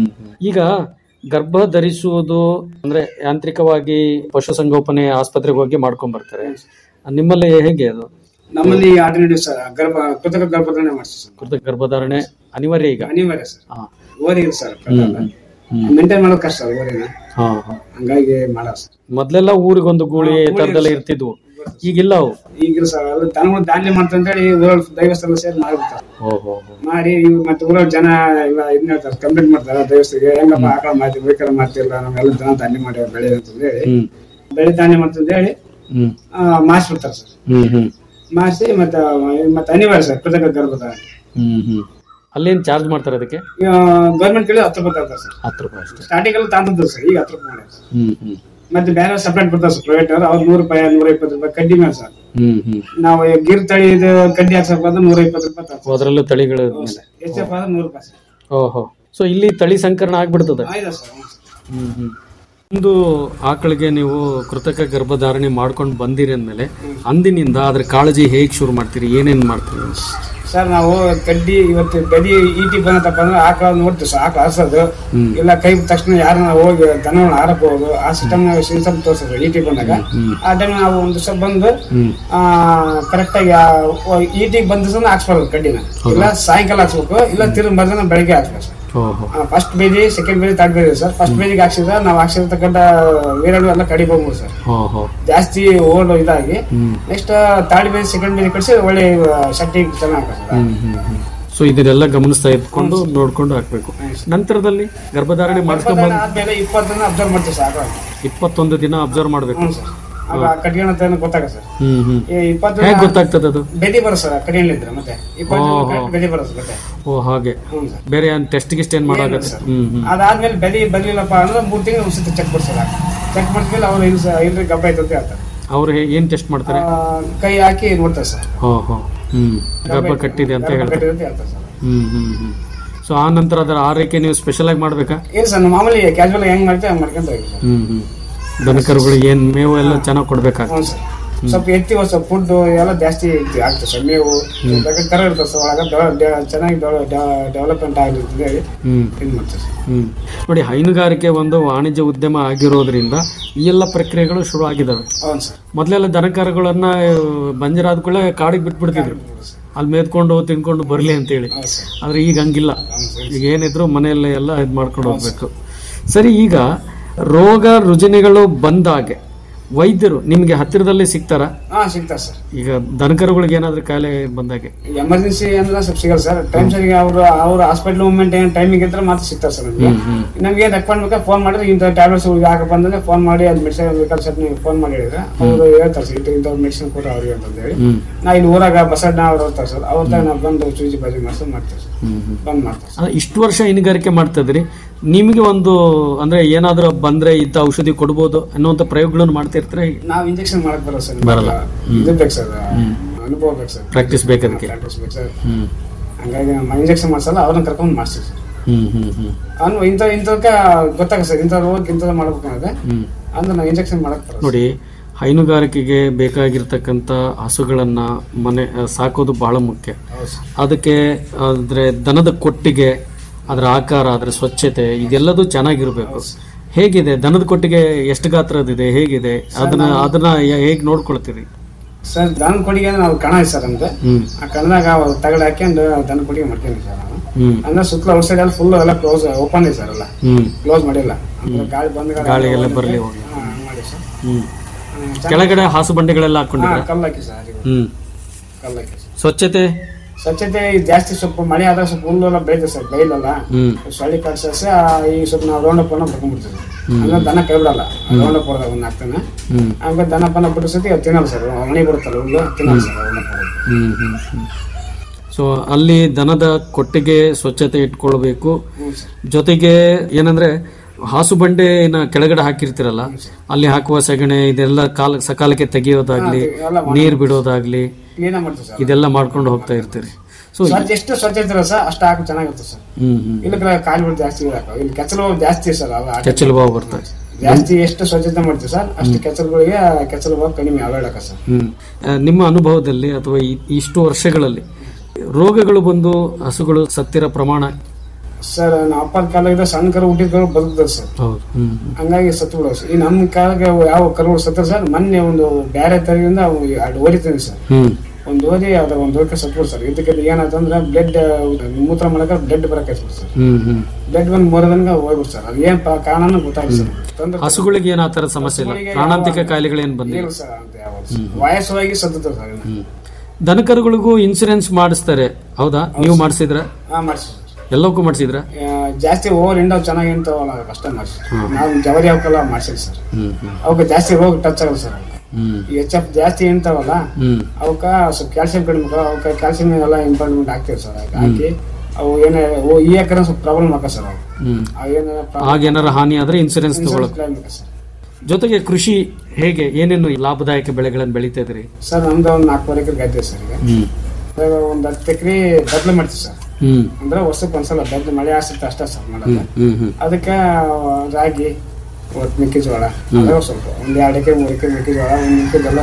ಈಗ ಗರ್ಭ ಧರಿಸುವುದು ಅಂದ್ರೆ ಯಾಂತ್ರಿಕವಾಗಿ ಪಶುಸಂಗೋಪನೆ ಆಸ್ಪತ್ರೆಗೆ ಹೋಗಿ ಮಾಡ್ಕೊಂಡ್ ಬರ್ತಾರೆ ನಿಮ್ಮಲ್ಲಿ ಹೇಗೆ ಅದು ನಮ್ಮಲ್ಲಿ ಆಲ್ಟರ್ನೇಟಿವ್ ಸರ್ ಗರ್ಭ ಕೃತಕ ಗರ್ಭಧಾರಣೆ ಮಾಡ್ತೀವಿ ಸರ್ ಕೃತಕ ಗರ್ಭಧಾರಣೆ ಅನಿವಾರ್ಯ ಈಗ ಅನಿವಾರ್ಯ ಸರ್ ಹಾ. ಓರಿ ಸರ್ ಮೇಂಟೈನ್ ಮಾಡೋದು ಕಷ್ಟ ಸರ್ ಓರಿನ ಹಾ ಹಾ. ಹಂಗಾಗಿ ಮಾಡೋ ಸರ್ ಮೊದ್ಲೆಲ್ಲ ಊರಿಗೊಂದು ಗೂಳಿ ಈ ತರದೆಲ್ಲ ಇರ್ತಿದ್ವು ಈಗಿಲ್ಲ ಅವು ಈಗ ಸರ್ ಅದು ದನಗಳು ದಾಂಡ್ಲಿ ಮಾಡ್ತಂತೇಳಿ ಊರಲ್ಲಿ ದೈವಸ್ಥಾನ ಸೇರಿ ಮಾಡ್ಬಿಡ್ತಾರೆ ಓಹೋ ಮಾಡಿ ಇವ್ ಮತ್ತೆ ಊರಲ್ಲಿ ಜನ ಇಲ್ಲ ಇದನ್ನ ಹೇಳ್ತಾರೆ ಕಂಪ್ಲೇಂಟ್ ಮಾಡ್ತಾರೆ ದೇವಸ್ಥಿಗೆ ಹೆಂಗಪ್ಪ ಆಕಳ ಮಾಡ್ತೀವಿ ಬೇಕಾದ್ರೆ ಮಾಡ್ತಿಲ್ಲ ನಾವೆಲ್ಲ ದನ ದಾಂಡ್ಲಿ ಮಾಡಿ ಬೆಳೆ ಅಂತಂದು ಹೇಳಿ ಹ್ಮ್ ಬೆಳೆ ದಾಂಡ್ಲಿ ಮಾಡ್ತಂತ ಹೇಳಿ ಹ್ಮ್ ಮಾರ್ಸ್ಬಿಡ್ತಾರೆ ಸರ್ ಹ್ಮ್ ಹ್ಮ್ ಮಾರ್ಸಿ ಮತ್ತೆ ಮತ್ತೆ ಅನಿವಾರ್ಯ ಸರ್ ಕೃತಕ ಗರ್ಭಧಾರಣೆ ಹ್ಮ್ ಹ್ಮ್ ಅಲ್ಲೇನ್ ಚಾರ್ಜ್ ಮಾಡ್ತಾರೆ ಅದಕ್ಕೆ ಗೌರ್ಮೆಂಟ್ ಕೇಳಿ ಹತ್ತು ರೂಪಾಯಿ ತರ್ತಾರೆ ಸರ್ ಹತ್ತು ರೂಪಾಯಿ ಅಷ್ಟೇ ಸ್ಟಾರ್ಟಿಂಗ್ ಎಲ್ಲ ತಾಂತದ್ದು ಸರ್ ಈಗ ಹತ್ತು ರೂಪಾಯಿ ಮಾಡ್ಯಾರ ಸರ್. ಹ್ಮ್ ಹ್ಮ್ ಮತ್ತೆ ಬೇರೆ ಸಪ್ರೇಟ್ ಬರ್ತಾರೆ ಸರ್ ಪ್ರೈವೇಟ್ ಅವ್ರು ಅವ್ರು ನೂರು ರೂಪಾಯಿ ನೂರ ಇಪ್ಪತ್ತು ರೂಪಾಯಿ ಕಡ್ಡಿ ಮೇಲೆ ಸರ್ ಹ್ಮ್ ಹ್ಮ್ ನಾವು ಈ ಗಿರ್ ತಳಿ ಇದು ಕಡ್ಡಿ ಹಾಕ್ಸಪ್ಪ ಅಂದ್ರೆ ನೂರ ಇಪ್ಪತ್ತು ರೂಪಾಯಿ ತರ್ತಾರೆ ಅದರಲ್ಲೂ ತಳಿಗಳ ಮೇಲೆ ಎಚ್ ಎಫ್ ಆದ್ರೆ ನೂರು ರೂಪಾಯಿ ಸರ್ ಓಹೋ ಸೊ ಇಲ್ಲಿ ತಳಿ ಸಂಕರಣ ಆಗ್ಬಿಡ್ತದೆ ಆಯ್ತಾ ಸರ್ ಹ್ಞೂ ಸರ್. ಹ್ಮ್ ಹ್ಮ್ ಒಂದು ಆಕಳಿಗೆ ನೀವು ಕೃತಕ ಗರ್ಭಧಾರಣೆ ಮಾಡ್ಕೊಂಡು ಬಂದಿರಿ ಅಂದ್ಮೇಲೆ ಅಂದಿನಿಂದ ಅದ್ರ ಕಾಳಜಿ ಹೇಗ್ ಶುರು ಮಾಡ್ತೀರಿ ಏನೇನ್ ಮಾಡ್ತೀರಿ ಸರ್ ನಾವು ಕಡ್ಡಿ ಇವತ್ತು ಗಡಿ ಈಟಿ ಬಂದಪ್ಪ ಅಂದ್ರೆ ಆಕಳ ನೋಡ್ತೀವಿ ಸರ್ ಆಕಳ ಹರ್ಸೋದು ಇಲ್ಲ ಕೈ ಬಿಟ್ಟ ತಕ್ಷಣ ಯಾರನ್ನ ಹೋಗಿ ದನಗಳನ್ನ ಆರಬಹುದು ಆ ಸಿಸ್ಟಮ್ ನಾವು ಸಿಸ್ಟಮ್ ತೋರಿಸೋದು ಈಟಿ ಬಂದಾಗ ಆ ಟೈಮ್ ನಾವು ಒಂದು ದಿವಸ ಬಂದು ಕರೆಕ್ಟ್ ಆಗಿ ಈಟಿಗೆ ಬಂದ ದಿವಸ ಹಾಕ್ಸ್ಬಾರ್ದು ಕಡ್ಡಿನ ಇಲ್ಲ ಸಾಯಂಕಾಲ ಹಾಕ್ಸ್ಬೇಕು ಇಲ್ಲ ತಿರುಗಿ ಮಧ್ಯಾಹ್ನ ಬೆಳಗ್ಗೆ ಹಾಕ್ಬೇಕು ಸರ್ ಓಹೋ ಫಸ್ಟ್ ಬೇಜಿ ಸೆಕೆಂಡ್ ಬೇಜಿ ತರ್ಡ್ ಬೇಜಿ ಸರ್ ಫಸ್ಟ್ ಬೇಜಿಗೆ ಹಾಕ್ಸಿದ್ರೆ ನಾವು ಹಾಕ್ಸಿರ್ತಕ್ಕಂಥ ವೀರಡು ಎಲ್ಲ ಕಡಿಮೆ ಹೋಗ್ಬೋದು ಸರ್ ಓಹೋ ಜಾಸ್ತಿ ಓಡ್ ಇದಾಗಿ ನೆಕ್ಸ್ಟ್ ಥರ್ಡ್ ಬೇಜ್ ಸೆಕೆಂಡ್ ಬೇಜ್ ಕಳಿಸಿ ಒಳ್ಳೆ ಆ, ಶಕ್ತಿ ಚೆನ್ನಾಗಿ ಹಾಕ್ತಾರೆ ಹ್ಮ್ ಹ್ಮ್ ಹ್ಮ್ ಸೊ ಇದನ್ನೆಲ್ಲ ಗಮನಿಸ್ತಾ ಇದ್ಕೊಂಡು ನೋಡ್ಕೊಂಡು ಹಾಕ್ಬೇಕು ನಂತರದಲ್ಲಿ ಗರ್ಭಧಾರಣೆ ಮಾಡ್ಕೊಂಡ್ ಬಂದ್ ಆದ್ಮೇಲೆ ಇಪ್ಪತ್ತನ್ನ ಅಬ್ಸರ್ವ್ ಮಾಡ್ತೀವಿ ಸರ್ ಆಕಳ. ಇಪ್ಪತ್ತೊಂದು ದಿನ ಅಬ್ಸರ್ವ್ ಮಾಡ್ಬೇಕು ಹ್ಞೂ ಸರ್ ಆಗ ಕಟ್ಗೆಣ ಗೊತ್ತಾಗ ಸರ್ ಹ್ಮ್ ಹ್ಮ್ ಈ ಇಪ್ಪತ್ತು ಹೇಗ್ ಗೊತ್ತಾಗ್ತದೆ ಅದು ಬೆದಿ ಬರೋ ಸರ್ ಕಡಿಯಲ್ಲಿದ್ರೆ ಮತ್ತೆ ಇಪ್ಪತ್ತು ಓಹೋ. ದಿನ ಬೆದಿ ಬರೋದು ಮತ್ತೆ ಓ ಹಾಗೆ ಹ್ಞೂ ಸರ್ ಬೇರೆ ಏನ್ ಟೆಸ್ಟ್ ಗಿಸ್ಟ್ ಏನ್ ಮಾಡಾಗತ್ತೆ ಸರ್. ಹ್ಮ್ ಹ್ಮ್ ಅದಾದ್ಮೇಲೆ ಬೆದಿ ಬರ್ಲಿಲ್ಲಪ್ಪ ಅಂದ್ರೆ ಮೂರು ತಿಂಗಳು ಒಂದ್ಸತಿ ಚೆಕ್ ಮಾಡ್ಸಲ್ಲ ಚೆಕ್ ಮಾಡಿದ್ಮೇಲೆ ಅವ್ರು ಇಲ್ಲ ಸರ್ ಇಲ್ರಿ ಗಬ್ಬ ಐತೆ ಅಂತ ಹೇಳ್ತಾರೆ ಅವ್ರು ಹೇ- ಏನ್ ಟೆಸ್ಟ್ ಮಾಡ್ತಾರೆ ಆ, ಕೈ ಹಾಕಿ ನೋಡ್ತಾರೆ ಸರ್ ಹೋ ಹೋ ಹ್ಮ್ ಗರ್ಭ ಕಟ್ಟಿದೆ ಅಂತ ಗರ್ಭ ಹೇಳ್ತಾರೆ ಕಟ್ಟಿದೆ ಅಂತ ಹೇಳ್ತಾರೆ ಸರ್ ಹ್ಮ್ ಹ್ಮ್ ಹ್ಮ್ ಸೊ ಆ ನಂತರ ಅದರ ಆರೈಕೆ ನೀವು ಸ್ಪೆಷಲ್ ಆಗಿ ಮಾಡ್ಬೇಕಾ ಇಲ್ಲ ಸರ್ ನಾವು ಮಾಮೂಲಿ ಕ್ಯಾಶುವಲ್ ಹೆಂಗ್ ಮಾಡ್ತೀವಿ ಹಂಗ್ ಮಾಡ್ಕೊಂತ ಹೋಗಿ ಸರ್ ಹ್ಮ್ ಹ್ಮ್ ದನಕರುಗಳಿಗೆ ಏನ್ ಮೇವು ಎಲ್ಲ ಚೆನ್ನಾಗಿ ಕೊಡ್ಬೇಕಾಗ್ತದೆ ಹ್ಞೂ ಸರ್ ಸ್ವಲ್ಪ ಎತ್ತಿ ಸ್ವಲ್ಪ ಫುಡ್ ಎಲ್ಲ ಜಾಸ್ತಿ ಇದು ಆಗ್ತದೆ ಸರ್ ಮೇವು ಬೇಕಾದ್ರೆ ಕರ ಇರ್ತದೆ ಸರ್ ಒಳಗೆ ಡೆವ- ಡೆ- ಚೆನ್ನಾಗಿ ಡೆವಲಪ್ಮೆಂಟ್ ಆಗಲಿ ಅಂತ ಹೇಳಿ ಹ್ಮ್ ಇದು ಮಾಡ್ತೀವಿ ಸರ್ ಹ್ಮ್ ನೋಡಿ ಹೈನುಗಾರಿಕೆ ಒಂದು ವಾಣಿಜ್ಯ ಉದ್ಯಮ ಆಗಿರೋದ್ರಿಂದ ಈ ಎಲ್ಲ ಪ್ರಕ್ರಿಯೆಗಳು ಶುರು ಆಗಿದಾವೆ ಹೌದು ಸರ್ ಮೊದಲೆಲ್ಲ ದನಕರುಗಳನ್ನ ಬಂಜರಾದ ಕೂಡಲೇ ಕಾಡಿಗೆ ಬಿಟ್ಬಿಡ್ತಿದ್ರು ಅಲ್ಲಿ ಮೇದ್ಕೊಂಡು ತಿನ್ಕೊಂಡು ಬರ್ಲಿ ಅಂತೇಳಿ ಹೌದು ಸರ್ ಆದ್ರೆ ಈಗ ಹಂಗಿಲ್ಲ ಈಗ ಏನಿದ್ರು ಮನೆಯಲ್ಲೇ ಎಲ್ಲ ಇದು ಮಾಡ್ಕೊಂಡು ಹೋಗ್ಬೇಕು ಸರಿ ಈಗ ರೋಗ ರುಜಿನಗಳು ಬಂದಾಗೆ ವೈದ್ಯರು ನಿಮ್ಗೆ ಹತ್ತಿರದಲ್ಲಿ ಸಿಗ್ತಾರ ಹಾ ಸಿಗ್ತಾರೆ ಸರ್ ಈಗ ದನಕರುಗಳಿಗೆ ಏನಾದ್ರೂ ಕಾಯಿಲೆ ಬಂದಾಗೆ ಎಮರ್ಜೆನ್ಸಿ ಅಂದ್ರೆ ಸ್ವಲ್ಪ ಸಿಗಲ್ಲ ಸರ್ ಟೈಮ್ ಸರಿಗೆ ಅವರು ಅವ್ರ ಹಾಸ್ಪಿಟಲ್ ಮೂವ್ಮೆಂಟ್ ಏನು ಟೈಮಿಗೆ ಇದ್ರೆ ಮಾತ್ರ ಸಿಗ್ತಾರೆ ಸರ್ ನಮಗೆ ನಮ್ಗೆ ಏನು ರೆಕಮೆಂಡ್ ಬೇಕಾ ಫೋನ್ ಮಾಡಿದ್ರೆ ಇಂಥ ಟ್ಯಾಬ್ಲೆಟ್ಸ್ ಯಾಕೆ ಬಂದ್ರೆ ಫೋನ್ ಮಾಡಿ ಅದು ಮೆಡಿಸಿನ್ ಬೇಕಾದ್ರೆ ಸರ್ ನೀವು ಫೋನ್ ಮಾಡಿ ಹೇಳಿದ್ರೆ ಅವರು ಹೇಳ್ತಾರೆ ಸರ್ ಇಂಥ ಇಂಥ ಮೆಡಿಸಿನ್ ಕೊಟ್ಟು ಅವ್ರಿಗೆ ಅಂತ ಹೇಳಿ ಹ್ಮ್ ನಾ ಇಲ್ಲಿ ಊರಾಗ ಬಸಣ್ಣ ಅವ್ರು ಇರ್ತಾರೆ ಸರ್ ಅವ್ರ ನಾವು ಬಂದು ಚೂಜಿ ಬಾಜಿ ಮಾಡ್ಸೋದು ಮಾಡ್ತೀವಿ ಸರ್ ಹ್ಮ್ ಹ್ಮ್ ಬಂದ್ ಮಾಡ್ತಾರೆ ಸರ್ ಅಂದ್ರೆ ಇಷ್ಟು ವರ್ಷ ಹೈನುಗಾರಿಕೆ ಮಾಡ್ತಾ ಇದ್ರಿ ನಿಮಗೆ ಒಂದು ಅಂದ್ರೆ ಏನಾದ್ರೂ ಬಂದ್ರೆ ಇಂಥ ಔಷಧಿ ಕೊಡ್ಬೋದು ಅನ್ನುವಂಥ ಪ್ರಯೋಗಗಳನ್ನು ಮಾಡ್ತಾ ಮಾಡ್ತಿರ್ತೀರ ಹೇಗೆ? ನಾವು ಇಂಜೆಕ್ಷನ್ ಮಾಡಕ್ ಬರೋ ಸರ್ ಬರಲ್ಲ. ಹ್ಮ್. ಇದು ಬೇಕು ಸರ್ ಅನುಭವ ಬೇಕು ಸರ್ ಪ್ರಾಕ್ಟೀಸ್ ಬೇಕು ಅದಕ್ಕೆ ಪ್ರಾಕ್ಟೀಸ್ ಬೇಕು ಸರ್ ಹ್ಮ್ ಹಂಗಾಗಿ ನಾವು ಇಂಜೆಕ್ಷನ್ ಮಾಡ್ಸಲ್ಲ ಅವ್ರನ್ನ ಕರ್ಕೊಂಡು ಮಾಡ್ತೀವಿ ಸರ್ ಹ್ಮ್ ಹ್ಮ್ ಹ್ಮ್ ಅವ್ನು ಇಂಥ ಇಂಥದಕ್ಕೆ ಗೊತ್ತಾಗ ಸರ್ ಇಂಥ ರೋಗಕ್ಕೆ ಇಂಥದ್ದು ಮಾಡ್ಬೇಕು ಅನ್ನೋದೇ ಹ್ಮ್ ಅಂದ್ರೆ ನಾವು ಇಂಜೆಕ್ಷನ್ ಮಾಡಕ್ ಬರೋ ನೋಡಿ ಹೈನುಗಾರಿಕೆಗೆ ಬೇಕಾಗಿರ್ತಕ್ಕಂಥ ಹಸುಗಳನ್ನ ಮನೆ ಆ, ಸಾಕೋದು ಬಹಳ ಮುಖ್ಯ ಹೌದು ಸರ್ ಅದಕ್ಕೆ ಅಂದ್ರೆ ದನದ ಕೊಟ್ಟಿಗೆ ಅದರ ಆಕಾರ ಅದರ ಸ್ವಚ್ಛತೆ ಇದೆಲ್ಲದೂ ಚೆನ್ನಾಗಿರ್ಬೇಕು ಹೇಗಿದೆ ದನದ ಕೊಟ್ಟಿಗೆ ಎಷ್ಟು ಗಾತ್ರದಿದೆ ಹೇಗಿದೆ ಅದನ್ನ ಅದನ್ನ ಹೇಗೆ ನೋಡ್ಕೊಳ್ತೀರಿ ಸರ್ ದನ ಕೊಡಿಗೆ ನಾವು ಕಣ ಇದೆ ಸರ್ ನಮ್ದು ಹ್ಮ್ ಆ ಕಣದಾಗ ತಗಡ್ ಹಾಕ್ಯಂಡು ದನ ಕೊಡಿಗೆ ಮಾಡ್ಕೊಂಡ್ವಿ ಸರ್ ನಾವು ಹ್ಮ್ ಅಂದ್ರೆ ಸುತ್ತಲ ಔಟ್ ಸೈಡ್ ಎಲ್ಲ ಫುಲ್ ಎಲ್ಲ ಕ್ಲೋಸ್ ಓಪನ್ ಇದೆ ಸರ್ ಎಲ್ಲ ಹ್ಮ್ ಕ್ಲೋಸ್ ಮಾಡಿಲ್ಲ ಅಂದ್ರೆ ಗಾಳಿ ಬಂದ ಗಾಳಿ ಎಲ್ಲ ಬರ್ಲಿ ಹೋಗ್ಲಿ. ಮಾಡಿ ಸರ್ ಹ್ಮ್ ಹ್ಮ್, ಚೆನ್ನಾಗಿ- ಕೆಳಗಡೆ ಹಾಸು ಬಂಡೆಗಳೆಲ್ಲ ಹಾಕೊಂಡಿದ್ರ ಹಾ, ಕಲ್ಲು ಹಾಕಿ ಸರ್ ಅದು. ಹ್ಮ್ ಕಲ್ಲು ಹಾಕಿ ಸರ್. ಸ್ವಚ್ಛತೆ ಸ್ವಚ್ಛತೆ ಇದು ಜಾಸ್ತಿ ಸ್ವಲ್ಪ ಮಳೆ ಆದಾಗ ಸ್ವಲ್ಪ ಹುಲ್ಲೆಲ್ಲ ಬೆಳೆದ ಸರ್ ಬೈಲಲ್ಲ ಹ್ಮ್ ಸೊಳ್ಳಿ ಕಡ್ಸೆ ಈ ಸ್ವಲ್ಪ ನಾವು ರೌಂಡ್ ಅಪ್ ಅನ್ನ ಬರ್ಕೊಂಡ್ಬಿಡ್ತೀವಿ ಅಂದ್ರೆ ದನ ಕೈ ಬಿಡಲ್ಲ ರೌಂಡ್ ಅಪ್ ಹೊಡೆದಾಗ ಒಂದು ಹಾಕ್ತಾನೆ ಹ್ಮ್ ಹಂಗ ದನ ಪನ ಬಿಟ್ಟು ಸತಿ ಅದು ತಿನ್ನಲ್ಲ ಸರ್ ಮನೆ ಬರುತ್ತಲ್ಲ ಹುಲ್ಲು ತಿನ್ನಲ್ಲ ಸರ್ ರೌಂಡ್ ಅಪ್ ಹೊಡೆದು ಹ್ಮ್ ಹ್ಮ್ ಹ್ಮ್ ಸೊ ಅಲ್ಲಿ ದನದ ಕೊಟ್ಟಿಗೆ ಸ್ವಚ್ಛತೆ ಇಟ್ಕೊಳ್ಬೇಕು ಹ್ಞೂ ಸರ್ ಜೊತೆಗೆ ಏನಂದ್ರೆ ಹಾಸು ಬಂಡೆನ ಕೆಳಗಡೆ ಹಾಕಿರ್ತಿರಲ್ಲ ಅಲ್ಲಿ ಹಾಕುವ ಸಗಣಿ ಇದೆಲ್ಲ ಕಾಲ ಸಕಾಲಕ್ಕೆ ತೆಗೆಯೋದಾಗ್ಲಿ ಎಲ್ಲ ನೀರ್ ಬಿಡೋದಾಗ್ಲಿ ಕ್ಲೀನಾಗಿ ಮಾಡ್ತೀವಿ ಸರ್ ಇದೆಲ್ಲ ಮಾಡ್ಕೊಂಡು ಹೋಗ್ತಾ ಇರ್ತೀರಿ ಸೊ ಸ್ವಚ್ಛ ಎಷ್ಟು ಸ್ವಚ್ಛ ಇರ್ತಾರ ಸರ್ ಅಷ್ಟು ಹಾಕಿ ಚೆನ್ನಾಗಿರುತ್ತೆ ಸರ್ ಹ್ಮ್ ಹ್ಮ್ ಇಲ್ಲಿ ಕಾಲುಗಳು ಜಾಸ್ತಿ ಇರಾಕ ಇಲ್ಲಿ ಕೆಚ್ಚಲು ಜಾಸ್ತಿ ಸರ್ ಅವ ಕೆಚ್ಚಲು ಬಾವು ಬರ್ತದೆ ಜಾಸ್ತಿ ಎಷ್ಟು ಸ್ವಚ್ಛತೆ ಮಾಡ್ತೀವಿ ಸರ್ ಅಷ್ಟು ಕೆಚ್ಚಲುಗಳಿಗೆ ಕೆಚ್ಚಲು ಬಾವು ಕಡಿಮೆ ಅವಾಯ್ಡಕ ಸರ್ ಹ್ಮ್ ಆ, ನಿಮ್ಮ ಅನುಭವದಲ್ಲಿ ಅಥವಾ ಈ- ಇಷ್ಟು ವರ್ಷಗಳಲ್ಲಿ ರೋಗಗಳು ಬಂದು ಹಸುಗಳು ಸತ್ತಿರೋ ಪ್ರಮಾಣ ಸರ್ ನಮ್ಮ ಅಪ್ಪನ ಕಾಲದಾಗ ಸಣ್ಣ ಕರು ಹುಟ್ಟಿದ ಕರು ಬದುಕ್ತದೆ ಸರ್ ಹೌದು ಹ್ಮ್ ಹ್ಮ್. ಹಂಗಾಗಿ ಸತ್ತು ಬಿಡೋದು ಸರ್ ಈ ನಮ್ಮ ಕಾಲಕ್ಕೆ ಯಾವ ಕರುಗಳು ಸತ್ತ ಸರ್ ಮೊನ್ನೆ ಒಂದು ಬೇರೆ ತರದಿಂದ ಅವು ಎರಡು ಓಡಿತೀನಿ ಸರ್ ಹ್ಮ್ ಒಂದು ಓದಿ ಅದ ಒಂದು ಓಕೆ ಸತ್ತು ಸರ್ ಇದಕ್ಕೆ ಏನಾಯ್ತಂದ್ರೆ ಬ್ಲಡ್ ಮೂತ್ರ ಮಾಡಕ ಬ್ಲಡ್ ಬರಕ್ಕೆ ಸರ್ ಹ್ಮ್ ಹ್ಮ್ ಬ್ಲಡ್ ಬಂದು ಮೂರು ದಿನ ಹೋಗ್ಬಿಟ್ಟು ಸರ್ ಅದು ಏನ್ ಪ- ಕಾರಣನೂ ಗೊತ್ತಾಗಿಲ್ಲ ಸರ್ ತೊಂದ್ರೆ ಹಸುಗಳಿಗೆ ಏನ್ ಆತರ ಸಮಸ್ಯೆ ಇಲ್ಲ ಹಸುಗಳಿಗೆ ಪ್ರಾಣಾಂತಿಕ ಯಾವ- ಕಾಯಿಲೆಗಳೇನ್ ಬಂದಿಲ್ಲ ಇಲ್ಲ ಸರ್ ಅಂತ ಯಾವ ವಯಸ್ಸಾಗಿ ಸತ್ತದ ಸರ್ ಇನ್ನು. ಹ್ಮ್. ದನಕರುಗಳಿಗೂ ಇನ್ಸೂರೆನ್ಸ್ ಮಾಡಿಸ್ತಾರೆ ಹೌದಾ ನೀವು ಮಾಡಿಸಿದ್ರ ಹಾ ಮಾಡಿಸಿ ಎಲ್ಲಕ್ಕೂ ಮಾಡಿಸಿದ್ರ ಜಾಸ್ತಿ ಓವರ್ ಇಂಡವ್ ಚೆನ್ನಾಗಿ ಇಂತವಲ್ಲ ಅಷ್ಟೇ ಮಾಡಿಸಿ ನಾವು ಜವರಿ ಅವಕ್ಕೆಲ್ಲ ಮಾಡ್ಸಿಲ್ಲ ಸರ್ ಹ್ಮ್ ಹ್ಮ್ ಅವಕ್ಕೆ ಜಾಸ್ತಿ ರೋಗ ಟಚ್ ಆಗಲ್ಲ ಸರ್ ಅವಕ್ಕೆ ಹ್ಮ್ ಈ ಎಚ್ ಎಫ್ ಜಾಸ್ತಿ ಇಂತವಲ್ಲ ಹ್ಮ್ ಅವಕ್ಕ ಸ್ವಲ್ಪ ಕ್ಯಾಲ್ಸಿಯಂ ಕಡಿಮೆ ಇರ್ತವೆ, ಅವಕ್ಕೆ ಕ್ಯಾಲ್ಸಿಯಂ ಎಲ್ಲ ಇಂಪಾರ್ಟೆಂಟ್ ಹಾಕ್ತೀವಿ ಸರ್ ಅದಕ್ಕೆ ಹಾಕಿ ಅವು ಏನೇ ಓ ಈ ಎಕರೆ ಸ್ವಲ್ಪ ಪ್ರಾಬ್ಲಮ್ ಆಕ ಸರ್ ಅವು ಹ್ಮ್ ಅವು ಏನಾರ ಆಗೇನಾರ ಹಾನಿ ಆದ್ರೆ ಇನ್ಸೂರೆನ್ಸ್ ತಗೊಳಕ್ ಕ್ಲೈಮ್ ಸರ್ ಜೊತೆಗೆ ಕೃಷಿ ಹೇಗೆ ಏನೇನು ಲಾಭದಾಯಕ ಬೆಳೆಗಳನ್ನು ಬೆಳೀತಾ ಇದ್ರಿ ಸರ್ ನಮ್ದು ಒಂದು ನಾಲ್ಕೂವರೆ ಎಕರೆ ಗದ್ದೆ ಸರ್ ಈಗ ಹ್ಮ್ ಅದ್ರಾಗ ಒಂದು ಹತ್ತು ಎಕರೆ ಬದಲು ಮಾಡ್ತೀವಿ ಸರ್ ಹ್ಮ್ ಅಂದ್ರೆ ವರ್ಷಕ್ಕೆ ಒಂದ್ಸಲ ಬದಲು ಮಳೆ ಆಗುತ್ತೆ ಅಷ್ಟೇ ಸರ್ ಮಾಡೋದು ಹ್ಮ್ ಹ್ಮ್ ಅದಕ್ಕೆ ರಾಗಿ ಒಟ್ಟು ಮೆಕ್ಕೆಜೋಳ ಅದಾಗ ಸ್ವಲ್ಪ ಒಂದ್ ಎರಡು ಎಕರೆ ಮೂರು ಎಕರೆ ಮೆಕ್ಕೆಜೋಳ ಒಂದು ಮೆಕ್ಕೆಜೋಳ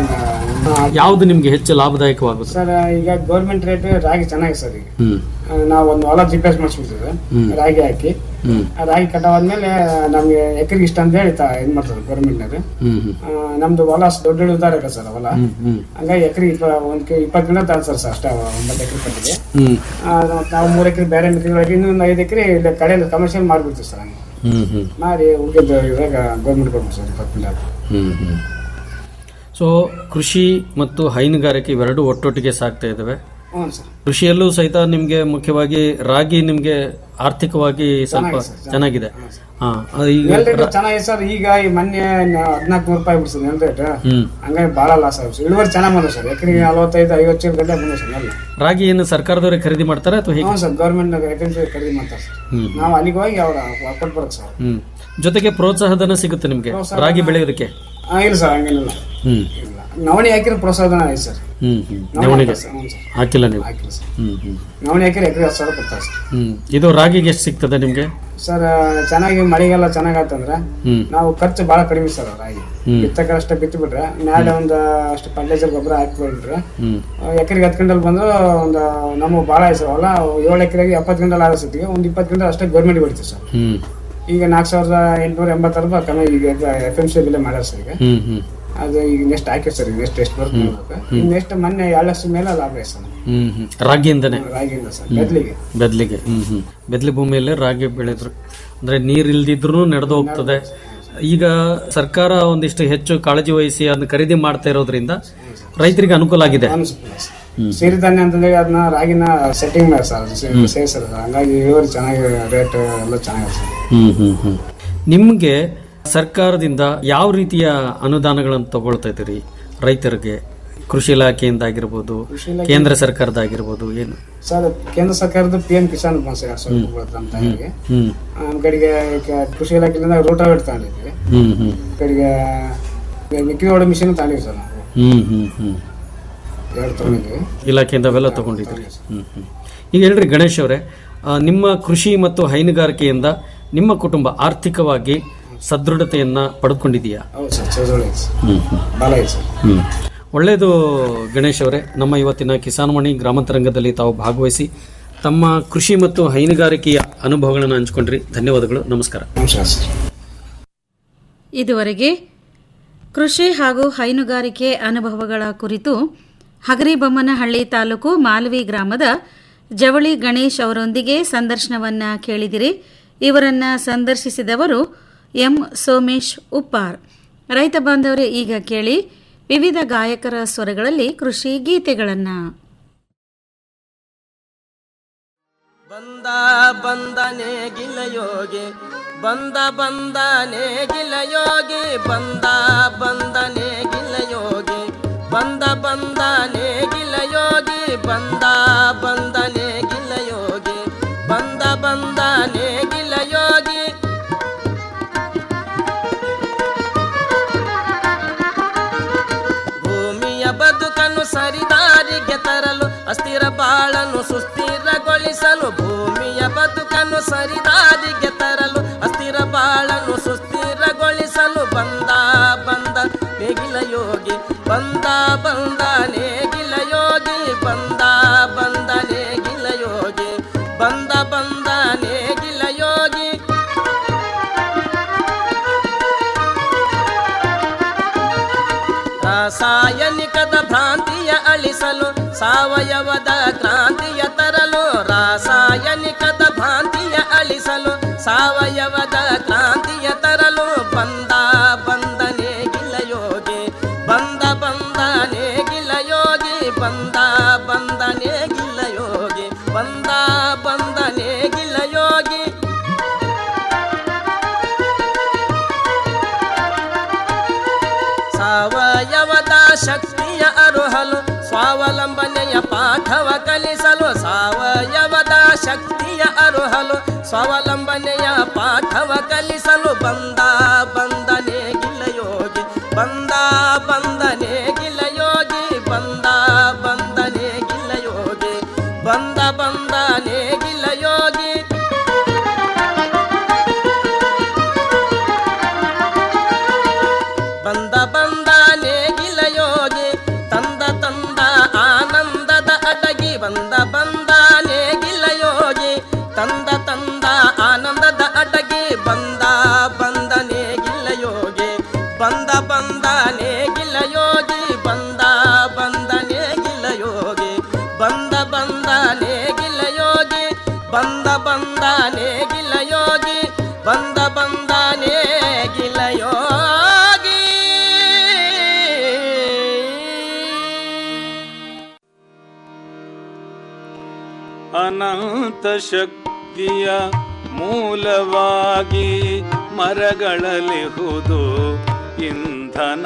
ಯಾವ್ದು ನಿಮ್ಗೆ ಹೆಚ್ಚು ಲಾಭದಾಯಕವಾಗುತ್ತೆ ಸರ್ ಈಗ ಗೌರ್ಮೆಂಟ್ ರೇಟ್ ರಾಗಿ ಚೆನ್ನಾಗಿದೆ ಸರ್ ಈಗ ಹ್ಮ್ ಆ, ನಾವು ಒಂದು ಹೊಲ ಜಿಪೇಸ್ ಮಾಡಿಸ್ಬಿಡ್ತೀವಿ ಹ್ಮ್. ರಾಗಿ ಹಾಕಿ ಹ್ಮ್ ಆ ರಾಗಿ ಕಟಾವಾದ್ಮೇಲೆ ನಮ್ಗೆ ಎಕರೆಗೆ ಇಷ್ಟ ಅಂತ ಹೇಳಿ ತ- ಇದ್ ಮಾಡ್ತಾರೆ ಗೌರ್ಮೆಂಟ್ನವ್ರು ಹ್ಮ್ ಹ್ಮ್ ನಮ್ದು ಹೊಲ ಅಷ್ಟು ದೊಡ್ಡ ದೊಡ್ಡ ಇದ್ದಾರೆ ಸರ್ ಹೊಲ ಹ್ಮ್ ಹ್ಮ್ ಹಂಗಾಗಿ ಎಕರೆ ಇಪ್ಪ ಒಂದ್ ಕೆ- ಇಪ್ಪತ್ತು ಗಿಂಟ ತಾಳ್ತಾರೆ ಸರ್ ಅಷ್ಟೇ ಒಂಬತ್ತು ಎಕರೆ ಕಟ್ಟಿಗೆ ಹ್ಮ್ ಆ, ನಾವು- ನಾವು ಮೂರು ಎಕರೆ ಬೇರೆ ಮೆಕ್ಕೆಜೋಳ ಇನ್ನೊಂದು ಐದು ಎಕರೆ ಇಲ್ಲಿ ಕಡೆಯಲ್ಲಿ ಕಮರ್ಷಿಯಲ್ ಮಾಡ್ಬಿಡ್ತೀವಿ ಸರ್ ಹಂಗೆ ಹ್ಮ್ ಹ್ಮ್ ಮಾಡಿ ಉಳಿದ ಇವಾಗ ಗೌರ್ಮೆಂಟ್ ಕೊಡ್ಬೇಕು ಸರ್ ಇಪ್ಪತ್ತು ಗಿಂಟ ಹ್ಮ್ ಹ್ಮ್ ಸೊ ಕೃಷಿ ಮತ್ತು ಹೈನುಗಾರಿಕೆ ಇವೆರಡು ಒಟ್ಟೊಟ್ಟಿಗೆ ಸಾಗ್ತಾ ಇದ್ದಾವೆ ಹ್ಞೂ ಸರ್ ಕೃಷಿಯಲ್ಲೂ ಸಹಿತ ನಿಮ್ಗೆ ಮುಖ್ಯವಾಗಿ ರಾಗಿ ನಿಮ್ಗೆ ಆರ್ಥಿಕವಾಗಿ ಸ್ವಲ್ಪ ಚೆನ್ನಾಗಿದೆ ಸರ್, ಚೆನ್ನಾಗಿದೆ ಹಾ ಅದು ಈಗ ನೆಲ್ ರೇಟ್ ಚೆನ್ನಾಗಿದೆ ಸರ್ ಈಗ ಈ ಮೊನ್ನೆ ಹದಿನಾಲ್ಕು ನೂರು ರೂಪಾಯಿ ಬಿಡ್ಸರ್ ನೆಲ್ ರೇಟ್ ಹ್ಮ್ ಹಂಗಾಗಿ ಭಾಳ ಲಾಸ್ ಆಗುತ್ತೆ ಸರ್ ಇಳುವರಿ ಚೆನ್ನಾಗಿ ಬಂದ ಸರ್ ಎಕರೆಗೆ ನಲವತ್ತೈದು ಐವತ್ತು ಚೀಲ ಗಂಟೆ ಬಂದ ಸರ್ ನೆಲ್ಲ ರಾಗಿ ಏನು ಸರ್ಕಾರದವರೇ ಖರೀದಿ ಮಾಡ್ತಾರೆ ಅಥವಾ ಹೇಗೆ ಹ್ಞೂ ಸರ್ ಗೌರ್ಮೆಂಟ್ ಎಕರೆ ಖರೀದಿ ಮಾಡ್ತಾರೆ ಸರ್ ಹ್ಮ್ ನಾವು ಅಲ್ಲಿಗೆ ಹೋಗಿ ಅವ್ರ ಕೊಟ್ಬರ್ಬೇಕು ಸರ್ ಹ್ಮ್ ಜೊತೆಗೆ ಪ್ರೋತ್ಸಾಹಧನ ಸಿಗುತ್ತೆ ನಿಮ್ಗೆ ರಾಗಿ ಬೆಳೆಯೋದಕ್ಕೆ ಹಾ, ಇಲ್ಲ ಸರ್ ಹಂಗೇನಿಲ್ಲ ಹ್ಮ್ ಇಲ್ಲ ನವಣಿ ಹಾಕಿರೋ ಪ್ರೋತ್ಸಾಹನ ಐತೆ ಸರ್ ಹ್ಮ್ ಹ್ಮ್ ನವಣಿ ನವಣಿಗೆ ಹಾಕಿಲ್ಲ ಸರ್, ಹ್ಞೂ ಸರ್ ಹಾಕಿಲ್ಲ ನೀವು ಹಾಕಿಲ್ಲ ಸರ್ ಹ್ಮ್ ಹ್ಮ್ ನವಣಿ ಹಾಕಿದ್ರೆ ಎಕರೆ ಹತ್ತು ಸಾವಿರ ಕೊಡ್ತಾರೆ ಸರ್ ಹ್ಮ್ ಇದು ರಾಗಿಗೆ ಎಷ್ಟು ಸಿಗ್ತದೆ ನಿಮ್ಗೆ ಸರ್ ಚೆನ್ನಾಗಿ ಮಳೆಗೆಲ್ಲ ಚೆನ್ನಾಗಿ ಆತಂದ್ರೆ ಹ್ಮ್ ನಾವು ಖರ್ಚು ಭಾಳ ಕಡಿಮೆ ಸರ್ ರಾಗಿ ಹ್ಮ್. ಬಿತ್ತಕ್ಕೆ ಅಷ್ಟೇ ಬಿತ್ತು ಬಿಟ್ರೆ ಮೇಲೆ ಒಂದು ಅಷ್ಟು ಫರ್ಟಿಲೈಸರ್ ಗೊಬ್ಬರ ಹಾಕಿಬಿಟ್ರೆ ಹ್ಮ್ ಎಕರೆಗೆ ಹತ್ತು ಕ್ವಿಂಟಲ್ ಬಂದು ಒಂದು ನಮಗೆ ಭಾಳ ಆಯ್ತು ಸರ್ ಹೊಲ ಏಳು ಎಕರೆಗೆ ಎಪ್ಪತ್ತು ಕ್ವಿಂಟಲ್ ಆದ ಸತಿಗೆ ಒಂದು ಇಪ್ಪತ್ತು ಕ್ವಿಂಟಲ್ ಅಷ್ಟೇ ಗೌರ್ಮೆಂಟ್ ಬಿಡ್ತೀವಿ ಸರ್ ಹ್ಮ್ ಈಗ ನಾಲ್ಕು ಸಾವಿರದ ಎಂಟುನೂರ ಎಂಬತ್ತು ರೂಪಾಯಿ ಕಮ್ಮಿ ಈಗ ಎಫ್ ಎಮ್ ಸಿ ಬೆಲೆ ಮಾಡ್ಯಾರ ಸರ್ ಈಗ ಹ್ಮ್ ಹ್ಮ್ ಅದು ಈಗ ನೆಕ್ಸ್ಟ್ ಹಾಕಿ ಸರ್ ಈಗ ನೆಕ್ಸ್ಟ್ ಎಷ್ಟು ಬರುತ್ತೆ ನೋಡ್ಬೇಕು ನೆಕ್ಸ್ಟ್ ಮೊನ್ನೆ ಎರಡು ಲಕ್ಷ ಮೇಲೆ ಲಾಭ ಇದೆ ಸರ್ ಹ್ಮ್ ಹ್ಮ್ ರಾಗಿಯಿಂದನೇ ರಾಗಿಯಿಂದ ಸರ್ ಗದ್ಲಿಗೆ ಬೆದ್ಲಿಗೆ ಹ್ಮ್ ಹ್ಮ್ ಬೆದ್ಲಿ ಭೂಮಿಯಲ್ಲೇ ರಾಗಿ ಬೆಳೆದ್ರು ಅಂದ್ರೆ ನೀರ್ ಇಲ್ದಿದ್ರು ನಡೆದು ಹೋಗ್ತದೆ ಈಗ ಸರ್ಕಾರ ಒಂದಿಷ್ಟು ಹೆಚ್ಚು ಕಾಳಜಿ ವಹಿಸಿ ಅದನ್ನ ಖರೀದಿ ಮಾಡ್ತಾ ಇರೋದ್ರಿಂದ ರೈತರಿಗೆ ಅನುಕೂಲ ಆಗಿದೆ ಅನ್ಸುತ್ತೆ ಸರ್ ಸಿರಿಧಾನ್ಯ ಅಂತಂದ್ರೆ ಅದನ್ನ ರಾಗಿನ ಸೆಟ್ಟಿಂಗ್ ಮಾಡಿ ಸರ್ ಅದು ಸೇ- ಸೇರ್ಸಲ್ಲ ಸರ್ ಹಂಗಾಗಿ ಇಳುವರಿ ಚೆನ್ನಾಗಿ ರೇಟ್ ಎಲ್ಲ ಚೆನ್ನಾಗಿದೆ ಸರ್ ಹ್ಮ್ ಹ್ಮ್ ಹ್ಮ್ ನಿಮ್ಗೆ ಸರ್ಕಾರದಿಂದ ಯಾವ ರೀತಿಯ ಅನುದಾನಗಳನ್ನು ತಗೊಳ್ತಾ ಇದ್ದೀರಿ ರೈತರಿಗೆ ಕೃಷಿ ಇಲಾಖೆಯಿಂದ ಆಗಿರ್ಬೋದು ಕೇಂದ್ರ ಸರ್ಕಾರದಾಗಿರ್ಬೋದು ಏನು ಸರ್ ಕೇಂದ್ರ ಸರ್ಕಾರದ ಪಿ ಎಂ ಕಿಸಾನ್ ಬಂದ್ ಎರಡು ಸಾವಿರ ರೂಪಾಯಿ ಬರುತ್ತೆ ನಮ್ಮ ತಾಯಿಗೆ ಹ್ಮ್ ನಮ್ಮ ಕಡೆಗೆ ಕ- ಕೃಷಿ ಇಲಾಖೆಯಿಂದ ರೋಟಾವೇಟ್ ತಗೊಂಡಿದ್ವಿ ಹ್ಮ್ ಹ್ಮ್ ಕಡೆಗೆ ಮೆಕ್ಕೆಜೋಳ ಮಿಷಿನ್ ತಾಂಡಿವಿ ಸರ್ ನಾವು ಹ್ಮ್ ಹ್ಮ್ ಹ್ಮ್ ಎರಡು ತಗೊಂಡಿದ್ವಿ ಇಲಾಖೆಯಿಂದ ಅವೆಲ್ಲ ತಗೊಂಡಿದ್ರಿ ಹ್ಮ್ ಹ್ಮ್ ಈಗ ಹೇಳ್ರಿ ಗಣೇಶ್ ಅವರೇ ಆ, ನಿಮ್ಮ ಕೃಷಿ ಮತ್ತು ಹೈನುಗಾರಿಕೆಯಿಂದ ನಿಮ್ಮ ಕುಟುಂಬ ಆರ್ಥಿಕವಾಗಿ ಸದೃಢತೆಯನ್ನ ಪಡೆದುಕೊಂಡಿದೆಯಾ ಹೌದು ಸರ್ ಚೌದೊಳ್ಳೆ ಐತೆ ಸರ್ ಹ್ಮ್ ಹ್ಮ್ ಬಾಲ ಐತೆ ಸರ್ ಹ್ಮ್ ಒಳ್ಳೆಯದು ಗಣೇಶ್ ಅವರೇ ನಮ್ಮ ಇವತ್ತಿನ ಕಿಸಾನ್ವಾಣಿ ಗ್ರಾಮಾಂತರಂಗದಲ್ಲಿ ತಾವು ಭಾಗವಹಿಸಿ ತಮ್ಮ ಕೃಷಿ ಮತ್ತು ಹೈನುಗಾರಿಕೆಯ ಅನುಭವಗಳನ್ನು ಹಂಚ್ಕೊಂಡ್ರಿ ಧನ್ಯವಾದಗಳು ನಮಸ್ಕಾರ ನಮಸ್ಕಾರ ಸರ್ ಇದುವರೆಗೆ ಕೃಷಿ ಹಾಗೂ ಹೈನುಗಾರಿಕೆ ಅನುಭವಗಳ ಕುರಿತು ಹಗರಿಬೊಮ್ಮನಹಳ್ಳಿ ತಾಲೂಕು ಮಾಲವಿ ಗ್ರಾಮದ ಜವಳಿ ಗಣೇಶ್ ಅವರೊಂದಿಗೆ ಸಂದರ್ಶನವನ್ನ ಕೇಳಿದಿರಿ ಇವರನ್ನ ಸಂದರ್ಶಿಸಿದವರು ಎಂ ಸೋಮೇಶ್ ಉಪ್ಪಾರ್ ರೈತ ಬಾಂಧವರೇ ಈಗ ಕೇಳಿ ವಿವಿಧ ಗಾಯಕರ ಸ್ವರಗಳಲ್ಲಿ ಕೃಷಿ ಗೀತೆಗಳನ್ನು ಬಂದ ಬಂದನೆ ಗಿಲಯೋಗಿ ಬಂದ ಬಂದನೆ ಗಿಲಯೋಗಿ ಬಂದ ಬಂದನೆ ಗಿಲಯೋಗಿ ಬಂದ ಬಂದನೆ ಗಿಲಯೋಗಿ ಬಂದ ಬಂದನೆ ಗಿಲಯೋಗಿ ಬಂದ ಬಂದನೆ ಗಿಲಯೋಗಿ ಭೂಮಿಯ ಬದುಕನ್ನು ಸರಿದಾರಿಗೆ ತರಲು ಅಸ್ಥಿರ ಬಾಳನ್ನು ಸುಸ್ಥಿರಗೊಳಿಸಲು ಭೂಮಿಯ ಬದುಕನ್ನು ಸರಿದಾರಿಗೆ ತರಲು ಅಸ್ಥಿರ ಬಾಳನ್ನು ಸುಸ್ಥಿರಗೊಳಿಸಲು ಬಂದ ಬಂದ ನೇಗಿಲ ಯೋಗಿ ಬಂದ ಬಂದ ನೇಗಿಲ ಯೋಗಿ ಬಂದ ಬಂದ ನೇಗಿಲ ಯೋಗಿ ಬಂದ ಬಂದ ನೇಗಿಲ ಯೋಗಿ ರಾಸಾಯನಿಕದ ಭ್ರಾಂತಿಯ ಅಳಿಸಲು ಸಾವಯವದ ಕ್ರಾಂತಿಯ ತರಲು ರಾಸಾಯನಿಕದ ಭ್ರಾಂತಿಯ ಅಳಿಸಲು ಸಾವಯವದ ಕ್ರಾಂತಿಯ ತರಲು ಬಂದ ಬಂದನೆ ಗಿಲಯೋಗಿ ಬಂದ ಬಂದನೆ ಗಿಲಯೋಗಿ ಬಂದ ಬಂದನೆ ಗಿಲಯೋಗಿ ಬಂದ ಬಂದನೆ ಗಿಲಯೋಗಿ ಸಾವಯವದ ಶಕ್ತಿಯ ಅರುಹಲು ಸ್ವಾವಲಂಬನೆಯ ಪಾಠವ ಕಲಿಸಲು ಸಾವಯವದ ಶಕ್ತಿಯ ಅರುಹಲು ಸ್ವಾವಲಂಬನೆಯ ಪಾಠವ ಕಲಿಸಲು ಬಂದ ಬಂದನೆ ಗಿಲಯೋಗಿ ಬಂದ ಬಂದನೆ ಗಿಲಯೋಗಿ ಬಂದ ಬಂದನೆ ಗಿಲಯೋಗಿ ಬಂದ ಬಂದನೆ ಗಿಲಯೋಗಿ ಬಂದ ಬಂದ ನೇಗಿಲ ಯೋಗಿ ತಂದ ತಂದ ಆನಂದದ ಅಡಗಿ ಬಂದ ಬಂದ ನೇಗಿಲ ಯೋಗಿ ತಂದ ತಂದ ಆನಂದದ ಅಡಗಿ ಬಂದ ಬಂದ ನೇಗಿಲ ಯೋಗಿ ಬಂದ ಬಂದ ನೇಗಿಲ ಯೋಗಿ ಬಂದ ಬಂದ ನೇಗಿಲ ಯೋಗಿ ಬಂದ ಬಂದ ನೇಗಿಲ ಯೋಗಿ ಬಂದ ಬಂದ ನೇಗಿಲ ಯೋಗಿ ಬಂದ ಬಂದ ನೇಗಿಲ ಯೋಗಿ ಅನಂತ ಶಕ್ತಿಯ ಮೂಲವಾಗಿ ಮರಗಳಲಿಹುದು ಇಂಧನ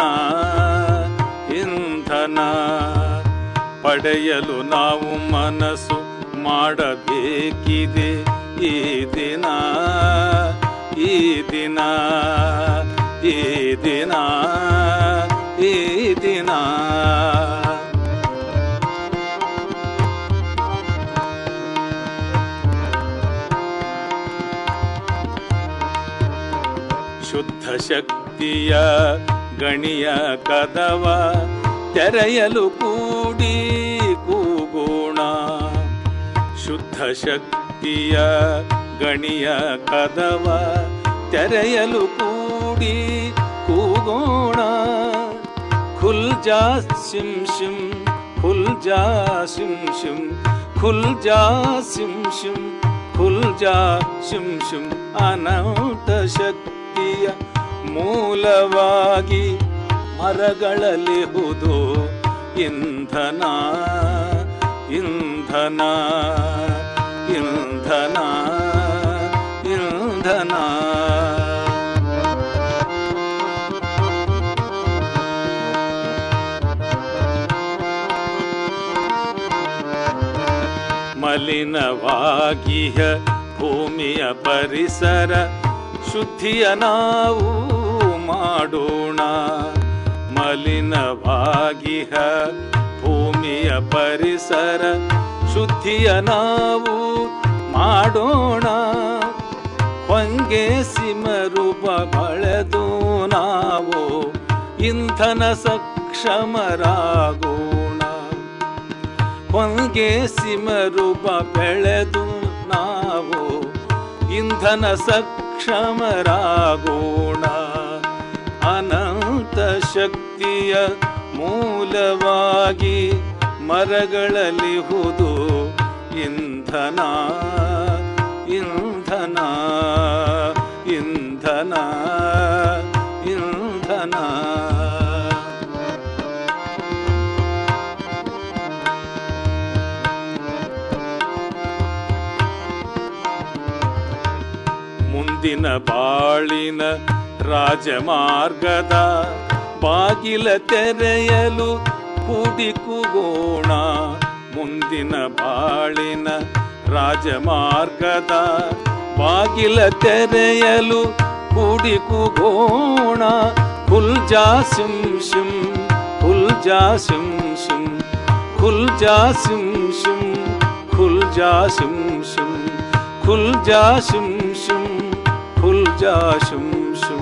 ಇಂಧನ ಪಡೆಯಲು ನಾವು ಮನಸ್ಸು ಮಾಡಬೇಕಿದೆ ಈ ದಿನ ಈ ದಿನ ಈ ದಿನ ಈ ದಿನ ಶುದ್ಧ ಶಕ್ತಿಯ ಗಣಿಯ ಕದವ ತೆರೆಯಲು ಕೂಡಿ ಕೂಗೋಣ ಶುದ್ಧ ಶಕ್ತಿಯ ಗಣಿಯ ಕದವ ತೆರೆಯಲು ಕೂಡಿ ಕೂಗೋಣ ಖುಲ್ ಜಾ ಸಿಂ ಶಿಂ ಖುಲ್ ಜಾ ಸಿಂ ಶಿಂ ಖುಲ್ ಜಾ ಸಿಂ ಶಿಂ ಖುಲ್ ಜಾ ಶಿಂ ಶಿಂ ಅನಂತ ಶಕ್ತಿಯ ಮೂಲವಾಗಿ ಮರಗಳಲಿಹುದು ಇಂಧನ ಇಂಧನ ಇಂಧನ ಇಂಧನ ಮಲಿನವಾಗಿಹ ಭೂಮಿಯ ಪರಿಸರ ಶುದ್ಧಿಯ ನಾವು ಮಾಡೋಣ ಮಲಿನವಾಗಿಹ ಭೂಮಿಯ ಪರಿಸರ ಶುದ್ಧಿಯ ನಾವು ಮಾಡೋಣ ಹೊಂಗೆ ಸಿಮರೂಪ ಬಳೆದು ನಾವು ಇಂಧನ ಸಕ್ಷಮರಾಗೋಣ ಹೊಂಗೆ ಸಿಮರೂಪ ಬೆಳೆದು ನಾವು ಇಂಧನ ಸಕ್ಷಮರಾಗೋಣ ಅನಂತ ಶಕ್ತಿಯ ಮೂಲವಾಗಿ ಮರಗಳಲ್ಲಿಹುದು ಇಂಧನ ಇಂಧನ ಇಂಧನ ಇಂಧನ ಮುಂದಿನ ಬಾಳಿನ ರಾಜಮಾರ್ಗದ ಬಾಗಿಲ ತೆರೆಯಲು ಕೂಡಿಕುಗೋಣ ಮುಂದಿನ ಬಾಳಿನ ರಾಜಮಾರ್ಗದ ಬಾಗಿಲ ತೆರೆಯಲು ಕೂಡಿಕುಗೋಣ ಖುಲ್ ಜಾ ಸಿಂ ಶಿಂ ಖುಲ್ ಜಾ ಸಿಂ ಶಿಂ ಖುಲ್ ಜಾ ಸಿಂ ಶಿಂ ಖುಲ್ ಜಾ ಸಿಂ ಶಿಂ ಖುಲ್ ಜಾ ಶಿಂ ಶಿಂ ಖುಲ್ ಜಾ ಶಿಂ ಶಿಂ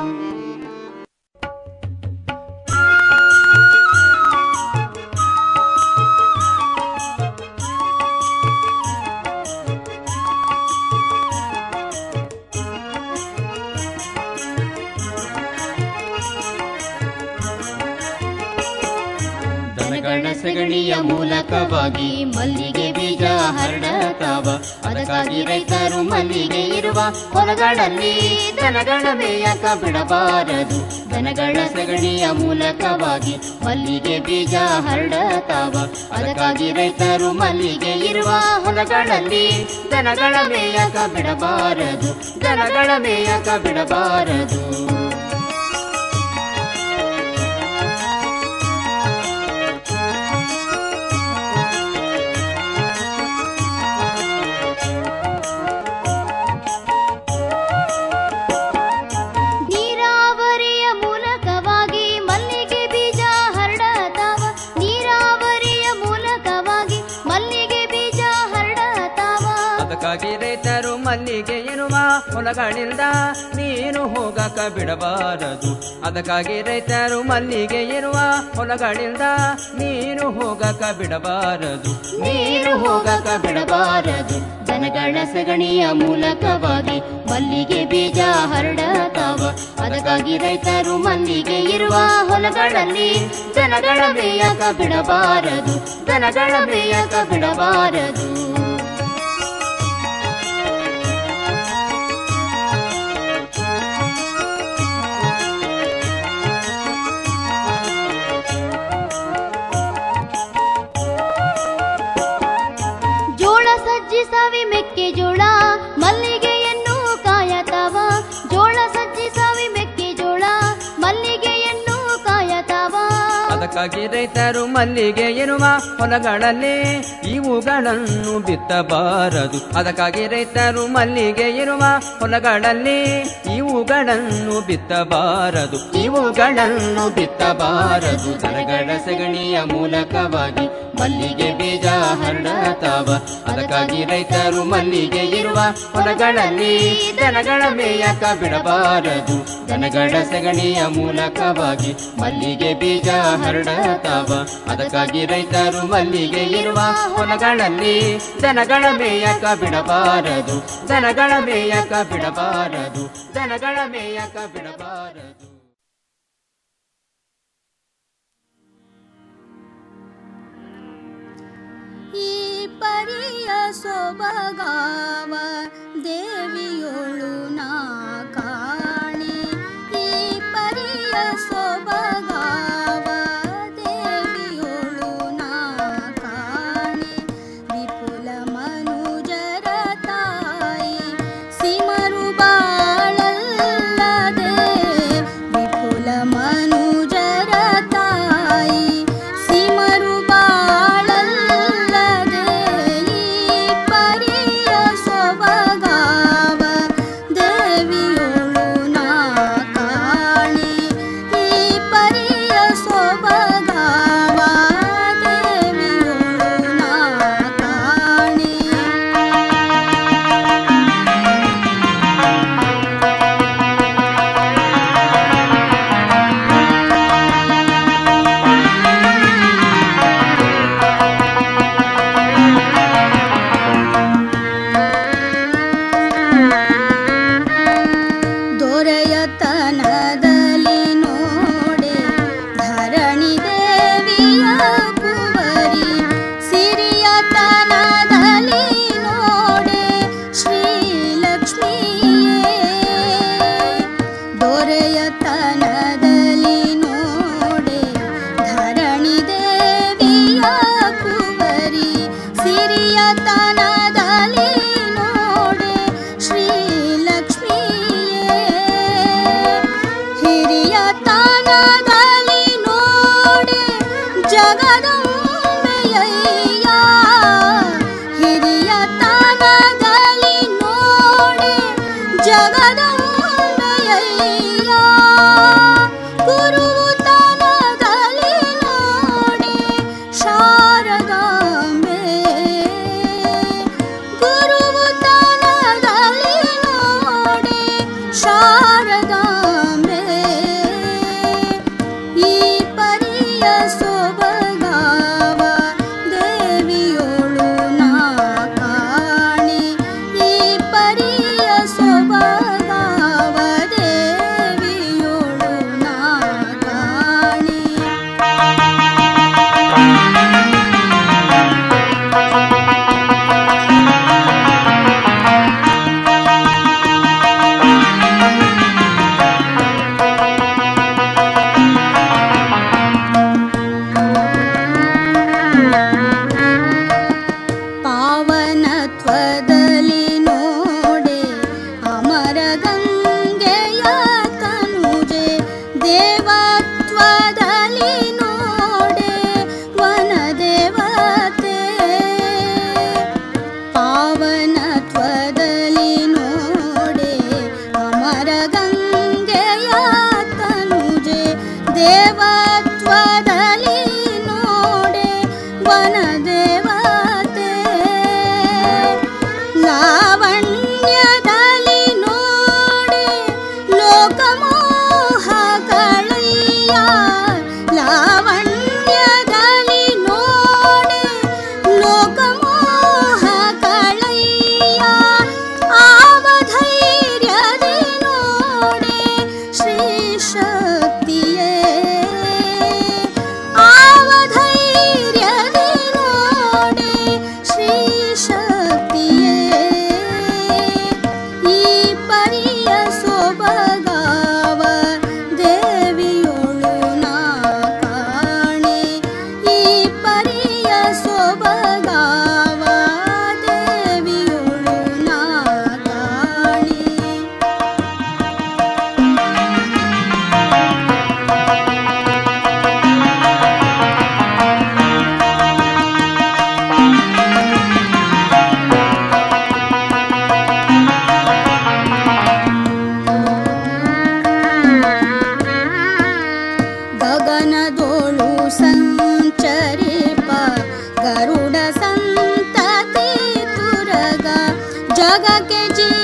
ದನಗಳ ಸಗಣಿಯ ಮೂಲಕವಾಗಿ ಮಲ್ಲಿಗೆ ಬೀಜ ಹರಡತಾವ ಅದಕ್ಕಾಗಿ ರೈತರು ಮಲ್ಲಿಗೆ ಇರುವ ಹೊಲಗಳಲ್ಲಿ ದನಗಳ ಮೇಯಕ ಬಿಡಬಾರದು ದನಗಳ ಸಗಣಿಯ ಮೂಲಕವಾಗಿ ಮಲ್ಲಿಗೆ ಬೀಜ ಹರಡತಾವ ಅದಕ್ಕಾಗಿ ರೈತರು ಮಲ್ಲಿಗೆ ಇರುವ ಹೊಲಗಳಲ್ಲಿ ದನಗಳ ಮೇಯಕ ಬಿಡಬಾರದು ದನಗಳ ಮೇಯಕ ಬಿಡಬಾರದು ನೀರಾವರಿಯ ಮೂಲಕವಾಗಿ ಮಲ್ಲಿಗೆ ಬೀಜ ಹರಡತಾವ ನೀರಾವರಿಯ ಮೂಲಕವಾಗಿ ಮಲ್ಲಿಗೆ ಬೀಜ ಹರಡತಾವ ಅದಕ್ಕಾಗಿ ರೈತರು ಮಲ್ಲಿಗೆ ಇರುವ ಹೊಲಗಳಿಂದ ನೀರು ಹೋಗಕ ಬಿಡಬಾರದು ಅದಕ್ಕಾಗಿ ರೈತರು ಮಲ್ಲಿಗೆ ಇರುವ ಹೊಲಗಳಿಂದ ನೀರು ಹೋಗಕ ಬಿಡಬಾರದು ನೀರು ಹೋಗಕ ಬಿಡಬಾರದು ದನಗಳ ಸಗಣಿಯ ಮೂಲಕವಾಗಿ ಮಲ್ಲಿಗೆ ಬೀಜ ಹರಡತಾವ ಅದಕ್ಕಾಗಿ ರೈತರು ಮಲ್ಲಿಗೆ ಇರುವ ಹೊಲಗಳಲ್ಲಿ ದನಗಳ ಮೇಯಕ ಬಿಡಬಾರದು ದನಗಳ ಮೇಯಕ ಬಿಡಬಾರದು ಜೋಳ ಸಜ್ಜಿ ಸಾವಿ ಮೆಕ್ಕೆಜೋಳ ಮಲ್ಲಿಗೆಯನ್ನು ಕಾಯತಾವ ಜೋಳ ಸಜ್ಜಿ ಸಾವಿ ಮೆಕ್ಕೆಜೋಳ ಮಲ್ಲಿಗೆಯನ್ನು ಕಾಯತಾವ ಅದಕ್ಕಾಗಿ ರೈತರು ಮಲ್ಲಿಗೆ ಇರುವ ಹೊಲಗಳಲ್ಲಿ ಇವುಗಳನ್ನು ಬಿತ್ತಬಾರದು ಅದಕ್ಕಾಗಿ ರೈತರು ಮಲ್ಲಿಗೆ ಇರುವ ಹೊಲಗಳಲ್ಲಿ ಇವುಗಳನ್ನು ಬಿತ್ತಬಾರದು ಇವುಗಳನ್ನು ಬಿತ್ತಬಾರದು ದನಗಳ ಸಗಣಿಯ ಮೂಲಕವಾಗಿ ಮಲ್ಲಿಗೆ ಬೀಜ ಹರಡತಾವ ಅದಕ್ಕಾಗಿ ರೈತರು ಮಲ್ಲಿಗೆ ಇರುವ ಹೊಲಗಳಲ್ಲಿ ದನಗಳ ಮೇಯಕ ಬಿಡಬಾರದು ದನಗಳ ಸಗಣಿಯ ಮೂಲಕವಾಗಿ ಮಲ್ಲಿಗೆ ಬೀಜ ಹರಡತಾವ ಅದಕ್ಕಾಗಿ ರೈತರು ಮಲ್ಲಿಗೆ ಇರುವ ಹೊಲಗಳಲ್ಲಿ ದನಗಳ ಮೇಯಕ ಬಿಡಬಾರದು ದನಗಳ ಮೇಯಕ ಬಿಡಬಾರದು ದನಗಳ ಮೇಯಕ ಬಿಡಬಾರದು ಈ ಪರಿಯ ಸೊಬಗಾವ ದೇವಿಯೋಳು ನಾ ಕಾಣಿ ಈ ಪರಿಯ ಸೊಬಗಾವ ದೇವಿಯೋಳು ನಾ ಕಾಣಿ ವಿಪುಲ ಮನುಜರ ತಾಯಿ ಸಿಮರು ಬಾಳಲ್ಲದೆ ವಿಪುಲ ಮನುಜರ ತಾಯಿ ಸಿಮರು ಬಾಳಲ್ಲದೆ ಈ ಪರಿಯ ಸೊಬಗಾವ ದೇವಿ ವನದೇವತೆ ಲಾವಣ್ಯದಲ್ಲಿ ನೋಡಿ ಲೋಕಮೋಹ ಕಳೆಯ ಲಾವಣ್ಯದಲ್ಲಿ ನೋಡಿ ಲೋಕಮೋಹ ಕಳೆಯ ಆವಧೈರ್ಯದಿ ನೋಡಿ ಶ್ರೀ ಶಕ್ತಿಯೇ ಆವಧೈರ್ಯದಿ ನೋಡಿ ಶ್ರೀ ಶಕ್ತಿಯೇ ಈ ಪರಿಯ ಸೊಬಗಾವ ದೇವಿಯೊಳು ನಾ ಕಾಣೆ ಈ ಪರಿಯ ಸೊಬಗಾವ ದೇವಿಯೊಳು ನಾ ಕಾಣೆ ಗಗನದೋಳು ಸಂಚರಿಪ ಗರುಡ ಸಂತತಿ ತುರಗ ಜಗಕ್ಕೆ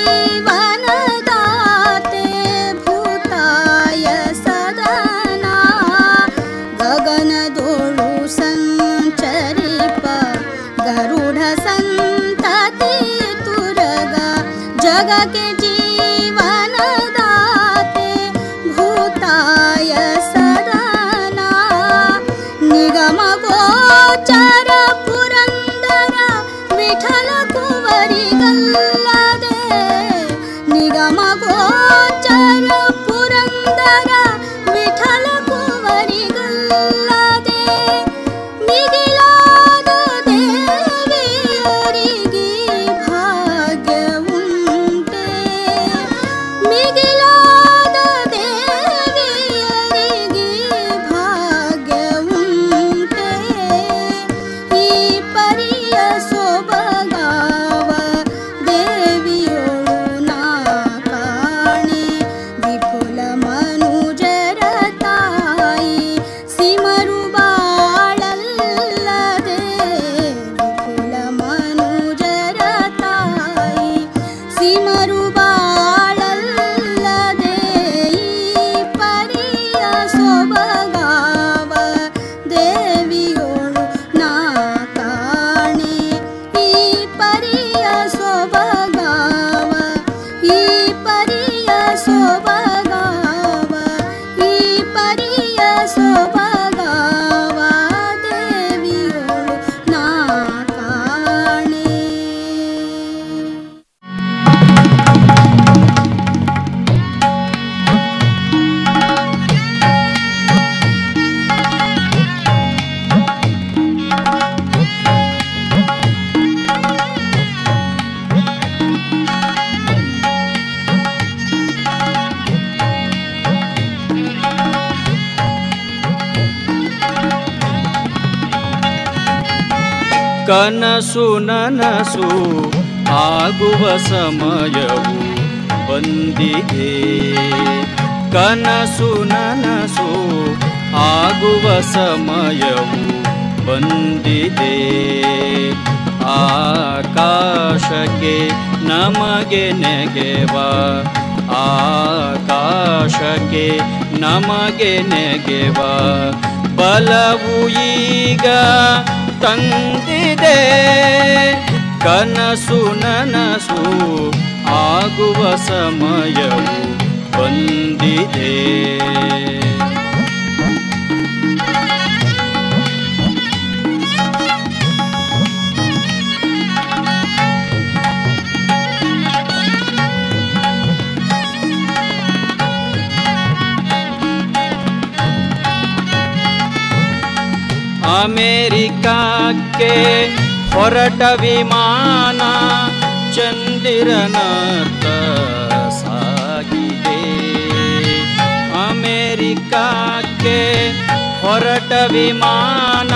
ಜೀವನದಾತೆ ಭೂತಾಯ ಸದನ ಗಗನದೋಳು ಸಂಚರಿಪ ಗರುಡ ಸಂತತಿ ತುರಗ ಜಗಕ್ಕೆ ಜೀವನದಾತೆ ಭೂತಾಯ ಸದನ ನಿಗಮ ಗೋಚರ ಪುರಂದರ ವಿಠಲ ಕುವರಿಗಲ್ಲದೆ ನಿಗಮ ಗೋಚರ ಪುರಂದರ ವಿಠಲ ಕುವರಿಗಲ್ಲದೆ ಮಿಗಿಲಾದ ದೇವಿಯರಿಗೆ ಭಾಗ್ಯವುಂಟೆ ಮಿಗಿಲಾದ ದೇವಿಯರಿಗೆ ಭಾಗ್ಯವುಂಟೆ ಈ ಪರಿಯ ಸೊಬಗಾವ ದೇವಿಯೊಳು ನಾ ಕಾಣೆ ವಿಪುಲ ಮನುಜರ ತಾಯಿ ಸಿಮರು ಬಾಳಲ್ಲದೆ ವಿಪುಲ ಮನುಜರ ತಾಯಿ ಸಿಮರು ಬಾಳಲ್ಲದೆ ಈ ಪರಿಯ ಸೊಬಗಾವ ದೇವಿಯೋಳು ನಾ ಕಾಣೆ ಈ ಪರಿಯ ಸೊಬಗಾವ ಈ ಪರಿಯ ಸೊಬಗಾವ ಈ ಪರಿಯ ಸೊಬಗಾವ ದೇವಿಯೋಳು ನಾ ಕಾಣೆ ಕನಸು ನನಸು ಆಗುವ ಸಮಯವು ಬಂದಿದೆ ಕನಸು ನನಸು ಆಗುವ ಸಮಯವು ಬಂದಿದೆ ಆಕಾಶಕ್ಕೆ ನಮಗೆ ನೆಗೆವ ಆಕಾಶಕ್ಕೆ ನಮಗೆ ನೆಗೆವ ಬಲವು ಈಗ ತಂದಿದೆ ಕನಸು ನನಸು ಆಗುವ ಸಮಯವು ಬಂದಿದೆ ಅಮೇರಿಕಕ್ಕೆ ಹೊರಟ ವಿಮಾನ ಚಂದಿರನತ್ತ ಸಾಗಿದೆ ಅಮೇರಿಕಕ್ಕೆ ಹೊರಟ ವಿಮಾನ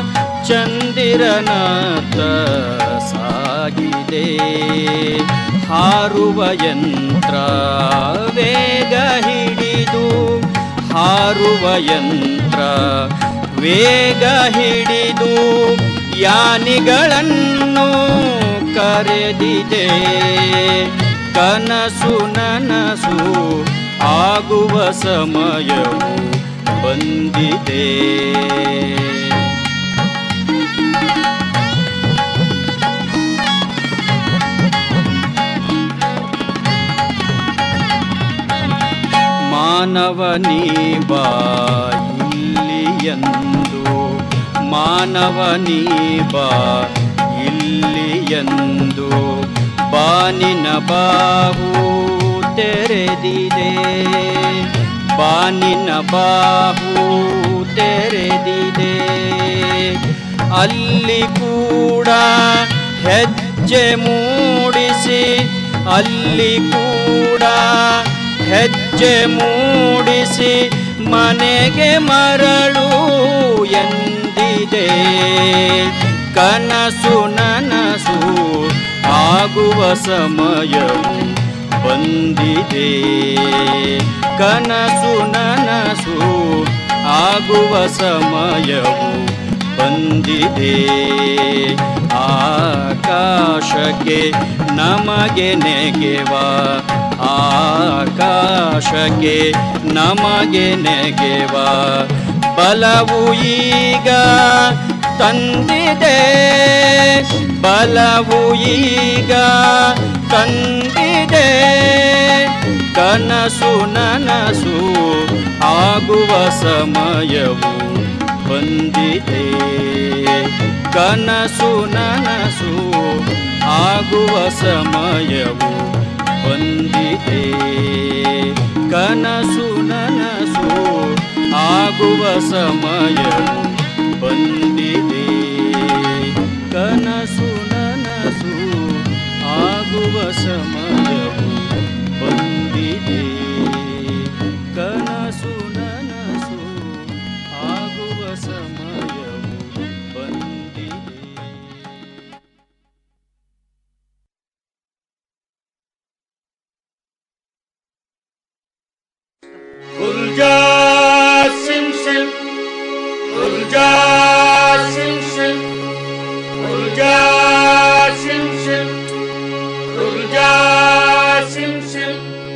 ಚಂದಿರನತ್ತ ಸಾಗಿದೆ ಹಾರುವ ಯಂತ್ರ ವೇಗ ಹಿಡಿದು ಹಾರುವ ಯಂತ್ರ ವೇಗ ಹಿಡಿದು ಯಾನಿಗಳನ್ನು ಕರೆದಿದೆ ಕನಸು ನನಸು ಆಗುವ ಸಮಯವು ಬಂದಿದೆ ಮಾನವನೀ ಬಾ ಇಲ್ಲಿಯಂದು ಮಾನವನೀ ಬಾ ಇಲ್ಲಿಯಂದು ಬಾನಿನ ಬಾಹು ತೆರೆದಿದೆ ಬಾನಿನ ಬಾಹು ತೆರೆದಿದೆ ಅಲ್ಲಿ ಕೂಡ ಹೆಜ್ಜೆ ಮೂಡಿಸಿ ಅಲ್ಲಿ ಕೂಡ ಹೆಜ್ಜೆ ಮೂಡಿಸಿ ಮನೆಗೆ ಮರಳು ಎಂದಿದೆ ಕನಸು ನನಸು ಆಗುವ ಸಮಯವು ಬಂದಿದೆ ಕನಸು ನನಸು ಆಗುವ ಸಮಯವು ಬಂದಿದೆ ಆಕಾಶಕ್ಕೆ ನಮಗೆ ನೆಗೆವ ಆಕಾಶಕ್ಕೆ ನಮಗೆ ನೆಗೆವ ಬಲವು ಈಗ ತಂದಿದೆ ಬಲವು ಈಗ ತಂದಿದೆ ಕನಸು ನನಸು ಆಗುವ ಸಮಯವು ಬಂದಿದೆ ಕನಸು ನನಸು ಆಗುವ ಸಮಯವು ಬಂದಿದೆ ಕನಸು ನನಸು ಆಗುವ ಸಮಯವು ಬಂದಿದೆ ಕನಸು ನನಸು ಆಗುವ ಸಮಯವು ಬಂದಿದೆ ಕನಸು ನನಸು ಆಗುವ ಸಮಯವು ಬಂದಿದೆ Ulja sim sim Ulja sim sim Ulja sim sim Ulja sim sim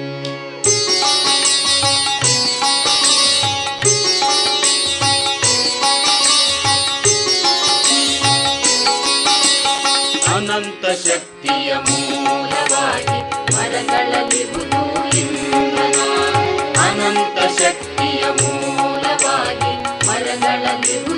ಅನಂತ ಶಕ್ತಿಯ ಮೂಲವಾಗಿ ಮರಗಳಲ್ಲಿರುವುದು ಇಂದ್ರನ ಅನಂತ ಶಕ್ತಿಯ ಮೂಲ